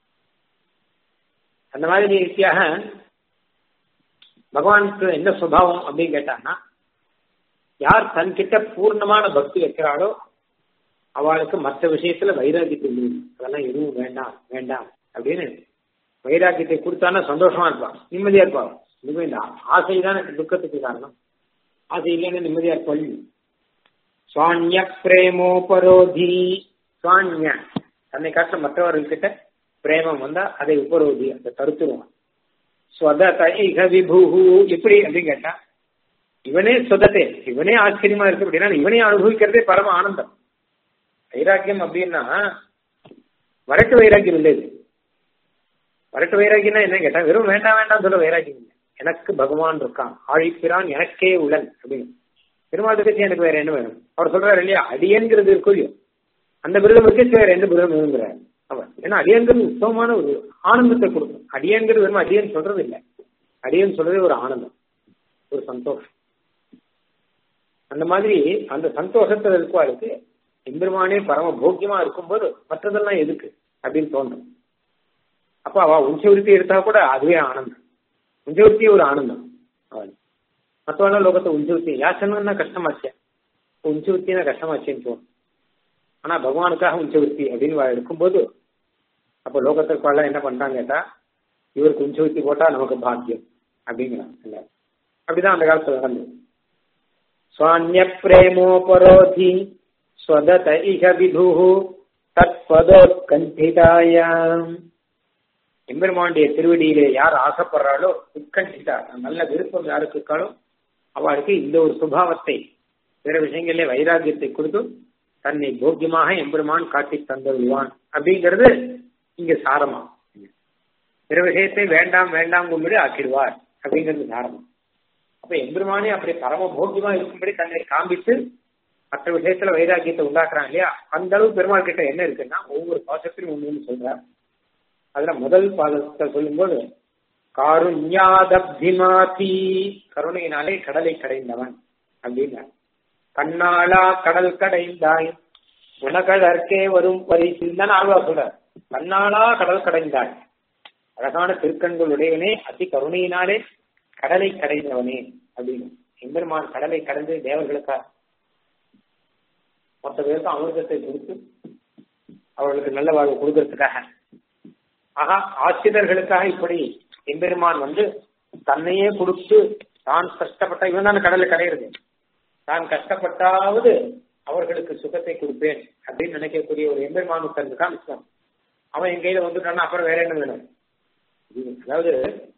அந்த மாதிரி ரீதியாக பகவானுக்கு என்ன சுபாவம் அப்படின்னு கேட்டாங்கன்னா யார் தன்கிட்ட பூர்ணமான பக்தி வைக்கிறாளோ அவளுக்கு மற்ற விஷயத்துல வைராக்கியத்தை இல்லை அதெல்லாம் எதுவும் வேண்டாம் வேண்டாம் அப்படின்னு வைராக்கியத்தை கொடுத்தானா சந்தோஷமா இருப்பான் நிம்மதியா இருப்பான் இதுவே இந்த ஆசை தானே துக்கத்துக்கு காரணம் ஆசை இல்லைன்னு நிம்மதியா இருப்பாள் சுவான்ய பிரேமோபரோதி சுவான்ய தன்னை காட்ட மற்றவர்கள்கிட்ட பிரேமம் வந்தா அதை உபரோதி அதை தடுத்துருவான் ஸ்வதத இக விபூஹு எப்படி அப்படின்னு கேட்டா இவனே சொதத்தே இவனே ஆச்சரியமா இருக்கு அப்படின்னா இவனே அனுபவிக்கிறதே பரம ஆனந்தம் வைராக்கியம் அப்படின்னா வரட்டு வைராக்கியம் இல்லை இது வரட்டு வைராக்கியம்னா என்ன கேட்டா வெறும் வேண்டாம் வேண்டாம் சொல்ல வைராக்கியம் இல்லை எனக்கு பகவான் இருக்கான் ஆழிப்பிரான் எனக்கே உளன் அப்படின்னு பெருமாள் பற்றி எனக்கு வேற என்ன வேணும் அவர் சொல்றாரு இல்லையா அடியன்கிறது இருக்கும் இல்லையோ அந்த விருதம் வச்சு வேற எந்த விருதம் வேணுங்கிறார் அவர் ஏன்னா அடியன்கிறது உத்தமமான ஒரு ஆனந்தத்தை கொடுக்கும் அடியன்கிறது வெறும் அடியன் சொல்றது இல்லை அடியன் சொல்றதே ஒரு ஆனந்தம் ஒரு சந்தோஷம் அந்த மாதிரி அந்த சந்தோஷத்துல இருக்குவாளுக்கு எம்பெருமானே பரம போக்கியமா இருக்கும்போது மற்றதெல்லாம் எதுக்கு அப்படின்னு தோன்றும் அப்ப அவ உஞ்சவருத்தி எடுத்தா கூட அதுவே ஆனந்தம் உஞ்சவருத்தி ஒரு ஆனந்தம் அவள் மற்றவெல்லாம் லோகத்தை உஞ்சவருத்தி யாசனா கஷ்டமாச்சே உஞ்சவருத்தினா கஷ்டமாச்சேன்னு தோணும் ஆனா பகவானுக்காக உஞ்சவருத்தி அப்படின்னு எடுக்கும்போது அப்ப லோகத்திற்குள்ள என்ன பண்றாங்க கேட்டா இவருக்கு உஞ்சவருத்தி போட்டா நமக்கு பாக்கியம் அப்படிங்கிறாங்க அப்படிதான் அந்த காலத்துல நடந்தது சுவான்ய பிரேமோபரோதி ஸ்வதத இக விது தத்பதோத்கண்டிதாயாம் எம்பெருமானுடைய திருவடியிலே யார் ஆசைப்படுறாளோ உட்கண்டிதா நல்ல விருப்பம் யாருக்கு இருக்காளோ அவளுக்கு இந்த ஒரு சுபாவத்தை பிற விஷயங்களிலே வைராகியத்தை கொடுத்து தன்னை போக்கியமாக எம்பெருமான் காட்டி தந்துள்ளான் அப்படிங்கிறது இங்க சாரமா பிற விஷயத்தை வேண்டாம் வேண்டாங்கும்படி ஆக்கிடுவார் அப்படிங்கிறது சாரமா அப்ப எம்பெருமானே அப்படி பரம போக்கியமா இருக்கும்படி தன்னை காண்பித்து மற்ற விஷயத்துல வைராக்கியத்தை உண்டாக்குறாங்க இல்லையா அந்த அளவு பெருமாள் கிட்ட என்ன இருக்குன்னா ஒவ்வொரு பாசத்திலும் ஒண்ணு சொல்றார் அதுல முதல் பாதத்தை சொல்லும்போது காருண்யாதப்திமாதி கருணையினாலே கடலை கடைந்தவன் அப்படின்னா கண்ணாளா கடல் கடைந்தாய் உனகழற்கே வரும் பரிசில் தான் ஆழ்வா சொல்றார் கண்ணாளா கடல் கடைந்தாய் அழகான திருக்கண்களுடையவனே அதி கருணையினாலே கடலை கடைந்தவனே அப்படின்னு எம்பெருமான் கடலை கடந்து தேவர்களுக்கா மொத்த பேருக்கு அமிர்தத்தை கொடுத்து அவர்களுக்கு நல்ல வாழ்வு கொடுக்கறதுக்காக ஆகா ஆசிரியர்களுக்காக இப்படி எம்பெருமான் வந்து தன்னையே கொடுத்து தான் கஷ்டப்பட்ட இவன் தான் கடலை கடையிறது தான் கஷ்டப்பட்டாவது அவர்களுக்கு சுகத்தை கொடுப்பேன் அப்படின்னு நினைக்கக்கூடிய ஒரு எம்பெருமான் இருக்கான் விஸ்வம் அவன் என் கையில வந்துட்டான்னா அப்புறம் வேற என்ன வேணும் அதாவது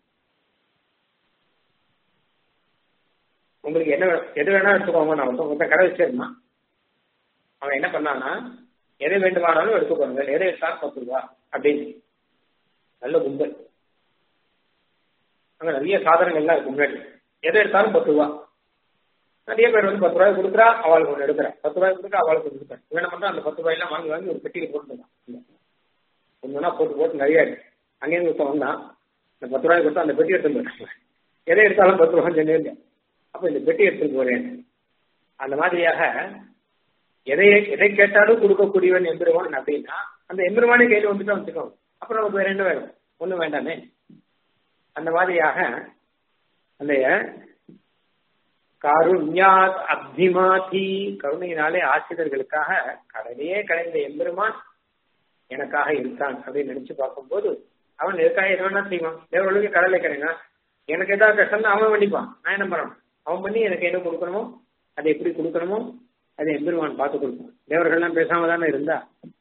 உங்களுக்கு என்ன எது வேணா எடுத்துக்கோங்க நான் ஒருத்தன் கடை வச்சிருந்தான் அவன் என்ன பண்ணான்னா எதை வேண்டுமானாலும் எடுத்துக்கோங்க எதை எடுத்தாலும் பத்து ரூபா அப்படின்னு நல்ல கும்பல் அங்க நிறைய சாதனங்கள்லாம் இருக்கு முன்னாடி எதை எடுத்தாலும் பத்து ரூபா நிறைய பேர் வந்து பத்து ரூபாய் கொடுக்குறா அவளுக்கு ஒன்று எடுக்கிறேன் பத்து ரூபாய் கொடுக்குறா அவளுக்கு ஒன்று எடுக்கிறேன் இவன் என்ன பண்றா அந்த பத்து ரூபாயெல்லாம் வாங்கி வாங்கி ஒரு பெட்டியில் போட்டுருந்தான் ஒன்றுனா போட்டு போட்டு நிறைய இருக்கு அங்கேருந்து ஒருத்தன் வந்தான் இந்த பத்து ரூபாய் கொடுத்தா அந்த பெட்டி எடுத்துட்டு போயிட்டாங்க எதை எடுத்தாலும் பத்து ரூபாய் சொன்னேன் அப்போ இந்த பெட்டி எடுத்துட்டு போறேன் அந்த மாதிரியாக எதை எதை கேட்டாலும் கொடுக்கக்கூடியவன் எம்பெருமான் அப்படின்னா அந்த எம்பெருமானே கையில் வந்துட்டு வச்சுக்கோ அப்புறம் நமக்கு வேற என்ன வேணும் ஒன்றும் வேண்டாமே அந்த மாதிரியாக அந்த கருண்யாத் அப்திமாதி கருணையினாலே ஆசிரியர்களுக்காக கடலையே கடைந்த எம்பெருமான் எனக்காக இருக்கான் அப்படின்னு நினைச்சு பார்க்கும்போது அவன் எதுக்காக எது வேணா செய்வான் தேவர்களுக்கு கடலை கடைனா எனக்கு ஏதாவது கஷ்டம் அவன் பண்ணிப்பான் நான் என்ன பண்ணணும் அவன் பண்ணி எனக்கு என்ன கொடுக்கணுமோ அதை எப்படி கொடுக்கணுமோ அதை எம்பெருமான் பார்த்து கொடுப்பான் தேவர்கள்லாம் பேசாம தானே இருந்தா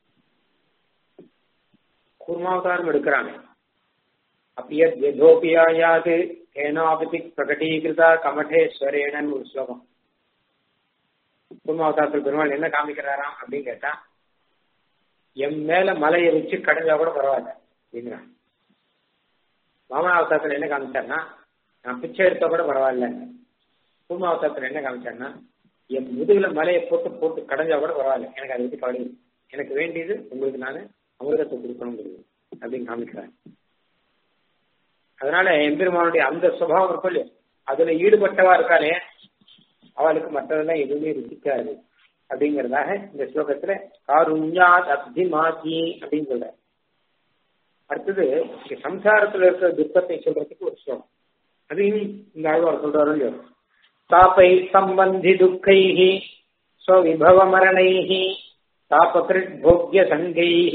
கூர்மாவதாரம் எடுக்கிறாங்க அப்பியத் யதோபியாயாது ஏனாபதி பிரகடீகிருதா கமடேஸ்வரேனன்னு ஒரு ஸ்லோகம் கூர்மாவதாரத்தில் பெருமாள் என்ன காமிக்கிறாராம் அப்படின்னு கேட்டா என் மேல மலையை வச்சு கடைஞ்சா கூட பரவாயில்ல அப்படிங்கிறான் வாமனாவதாரத்தில் என்ன காமிச்சார்னா நான் பிச்சை எடுத்தா கூட பரவாயில்ல கூர்மாவதாரத்தில் என்ன காமிச்சார்னா என் முதுகுல மலையை போட்டு போட்டு கடைஞ்சா கூட பரவாயில்ல எனக்கு அதை பத்தி கவலை எனக்கு வேண்டியது உங்களுக்கு நான் அமிர்தத்தை கொடுக்கணுங்கிறது அப்படின்னு காமிக்கிறாங்க அதனால எம்பெருமானுடைய அந்த சுபாவம் இருக்கும் இல்லையா அதுல ஈடுபட்டவா இருக்காளே அவளுக்கு மற்றதெல்லாம் எதுவுமே ருசிக்காது அப்படிங்கறதாக இந்த ஸ்லோகத்துல காருண்யாத் அப்திமாதி அப்படின்னு சொல்ற அடுத்தது சம்சாரத்துல இருக்கிற துக்கத்தை சொல்றதுக்கு ஒரு ஸ்லோகம் அதையும் இந்த ஆழ்வார் சொல்றாரு இல்லையோ तापै सम्बन्धि दुःखैः स्वविभवमरणैः तापकृद्भोग्यसङ्गैः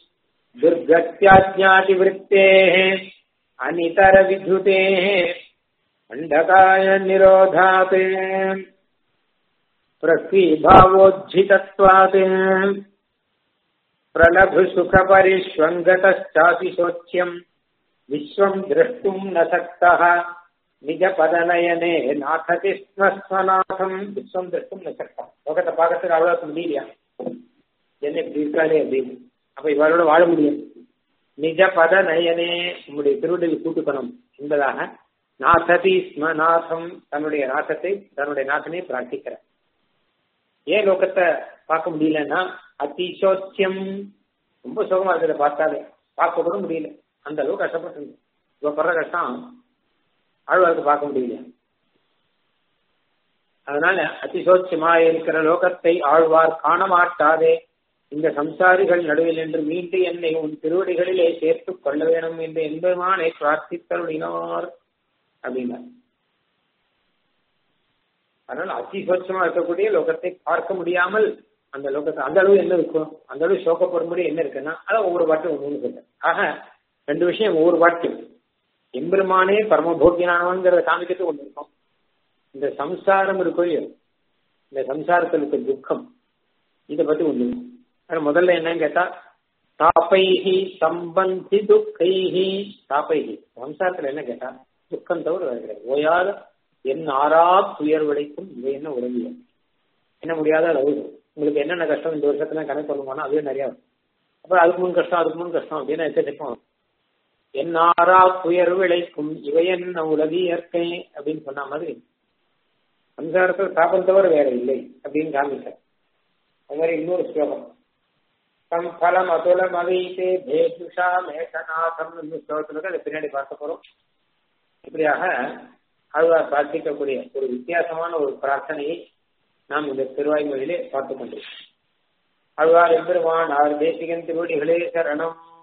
दुर्गत्याज्ञातिवृत्तेः अनितरविद्युतेः अण्डकाय निरोधात् पृथ्वीभावोज्झितत्वात् प्रलभुसुखपरिष्वङ्गतश्चापि शोच्यम् विश्वम् द्रष्टुम् न शक्तः நிஜபதநயனே நாசதி ஸ்மஸ்மநாதம் விஸ்வம் திருஷ்டும் நசக்தம் லோகத்தை பார்க்கறதுக்கு அவ்வளவு முடியலையா என்ன இப்படி இருக்காளே அப்படின்னு அப்ப இவரோட வாழ முடியும் நிஜ பத நயனே உங்களுடைய திருவிடல் கூட்டுக்கணும் என்பதாக நாசதி ஸ்மநாதம் தன்னுடைய நாசத்தை தன்னுடைய நாசனை பிரார்த்திக்கிறார் ஏன் லோகத்தை பார்க்க முடியலன்னா அதிசோச்சியம் ரொம்ப சுகமா இருக்கிறத பார்த்தாலே பார்க்க கூட முடியல அந்த அளவுக்கு கஷ்டப்பட்டு இவ படுற கஷ்டம் ஆழ்வாருக்கு பார்க்க முடியல அதனால அதிசோட்சமாக இருக்கிற லோகத்தை ஆழ்வார் காண மாட்டாதே இந்த சம்சாரிகள் நடுவில் என்று மீண்டு என்னை உன் திருவடிகளிலே சேர்த்துக் கொள்ள வேணும் என்று எம்பெருமானை பிரார்த்தித்தருளினார் அப்படின்னா அதனால அதிசோட்சமா இருக்கக்கூடிய லோகத்தை பார்க்க முடியாமல் அந்த லோகத்தை அந்த அளவு என்ன இருக்கும் அந்த அளவு சோகப்படும்படி என்ன இருக்குன்னா அதான் ஒவ்வொரு பாட்டும் ஒன்று சொல்ல ஆக ரெண்டு விஷயம் ஒவ்வொரு பாட்டும் எம்பெருமானே பரமபோக்கியனானவங்கிறத காமிக்கிறது ஒன்று இருக்கும் இந்த சம்சாரம் இருக்கும் இந்த சம்சாரத்தில் இருக்க துக்கம் இதை பத்தி ஒண்ணு முதல்ல என்னன்னு கேட்டா தாப்பைஹி சம்பந்தி துக்கைஹி தாப்பைஹி சம்சாரத்துல என்ன கேட்டா துக்கம் தவிர வேற கிடையாது ஓயாத என் ஆறா துயர் விளைக்கும் இவை என்ன உதவிய என்ன முடியாத அளவு உங்களுக்கு என்னென்ன கஷ்டம் இந்த வருஷத்துல கணக்கு பண்ணுவானா அதுவே நிறைய அப்புறம் அதுக்கு முன் கஷ்டம் அதுக்கு முன் கஷ்டம் அப்படின்னு எச்சரிப்போம் என்னாரா துயர் விளைக்கும் இவை என்ன உலகி இயற்கை அப்படின்னு சொன்ன மாதிரி சம்சாரத்தில் சாப்பிட தவிர வேற இல்லை அப்படின்னு காமிச்சார் அது மாதிரி இன்னொரு ஸ்லோகம் தம் பலம் அதுலம் அவைத்தே பேதுஷா மேகநாதம் இந்த ஸ்லோகத்துல அதை பின்னாடி பார்க்க போறோம் இப்படியாக ஆழ்வார் பிரார்த்திக்கக்கூடிய ஒரு வித்தியாசமான ஒரு பிரார்த்தனையை நாம் இந்த திருவாய்மொழியிலே பார்த்துக் கொண்டிருக்கோம் ஆழ்வார் எம்பெருமான் ஆர் தேசிகன் திருவடிகளே சரணம்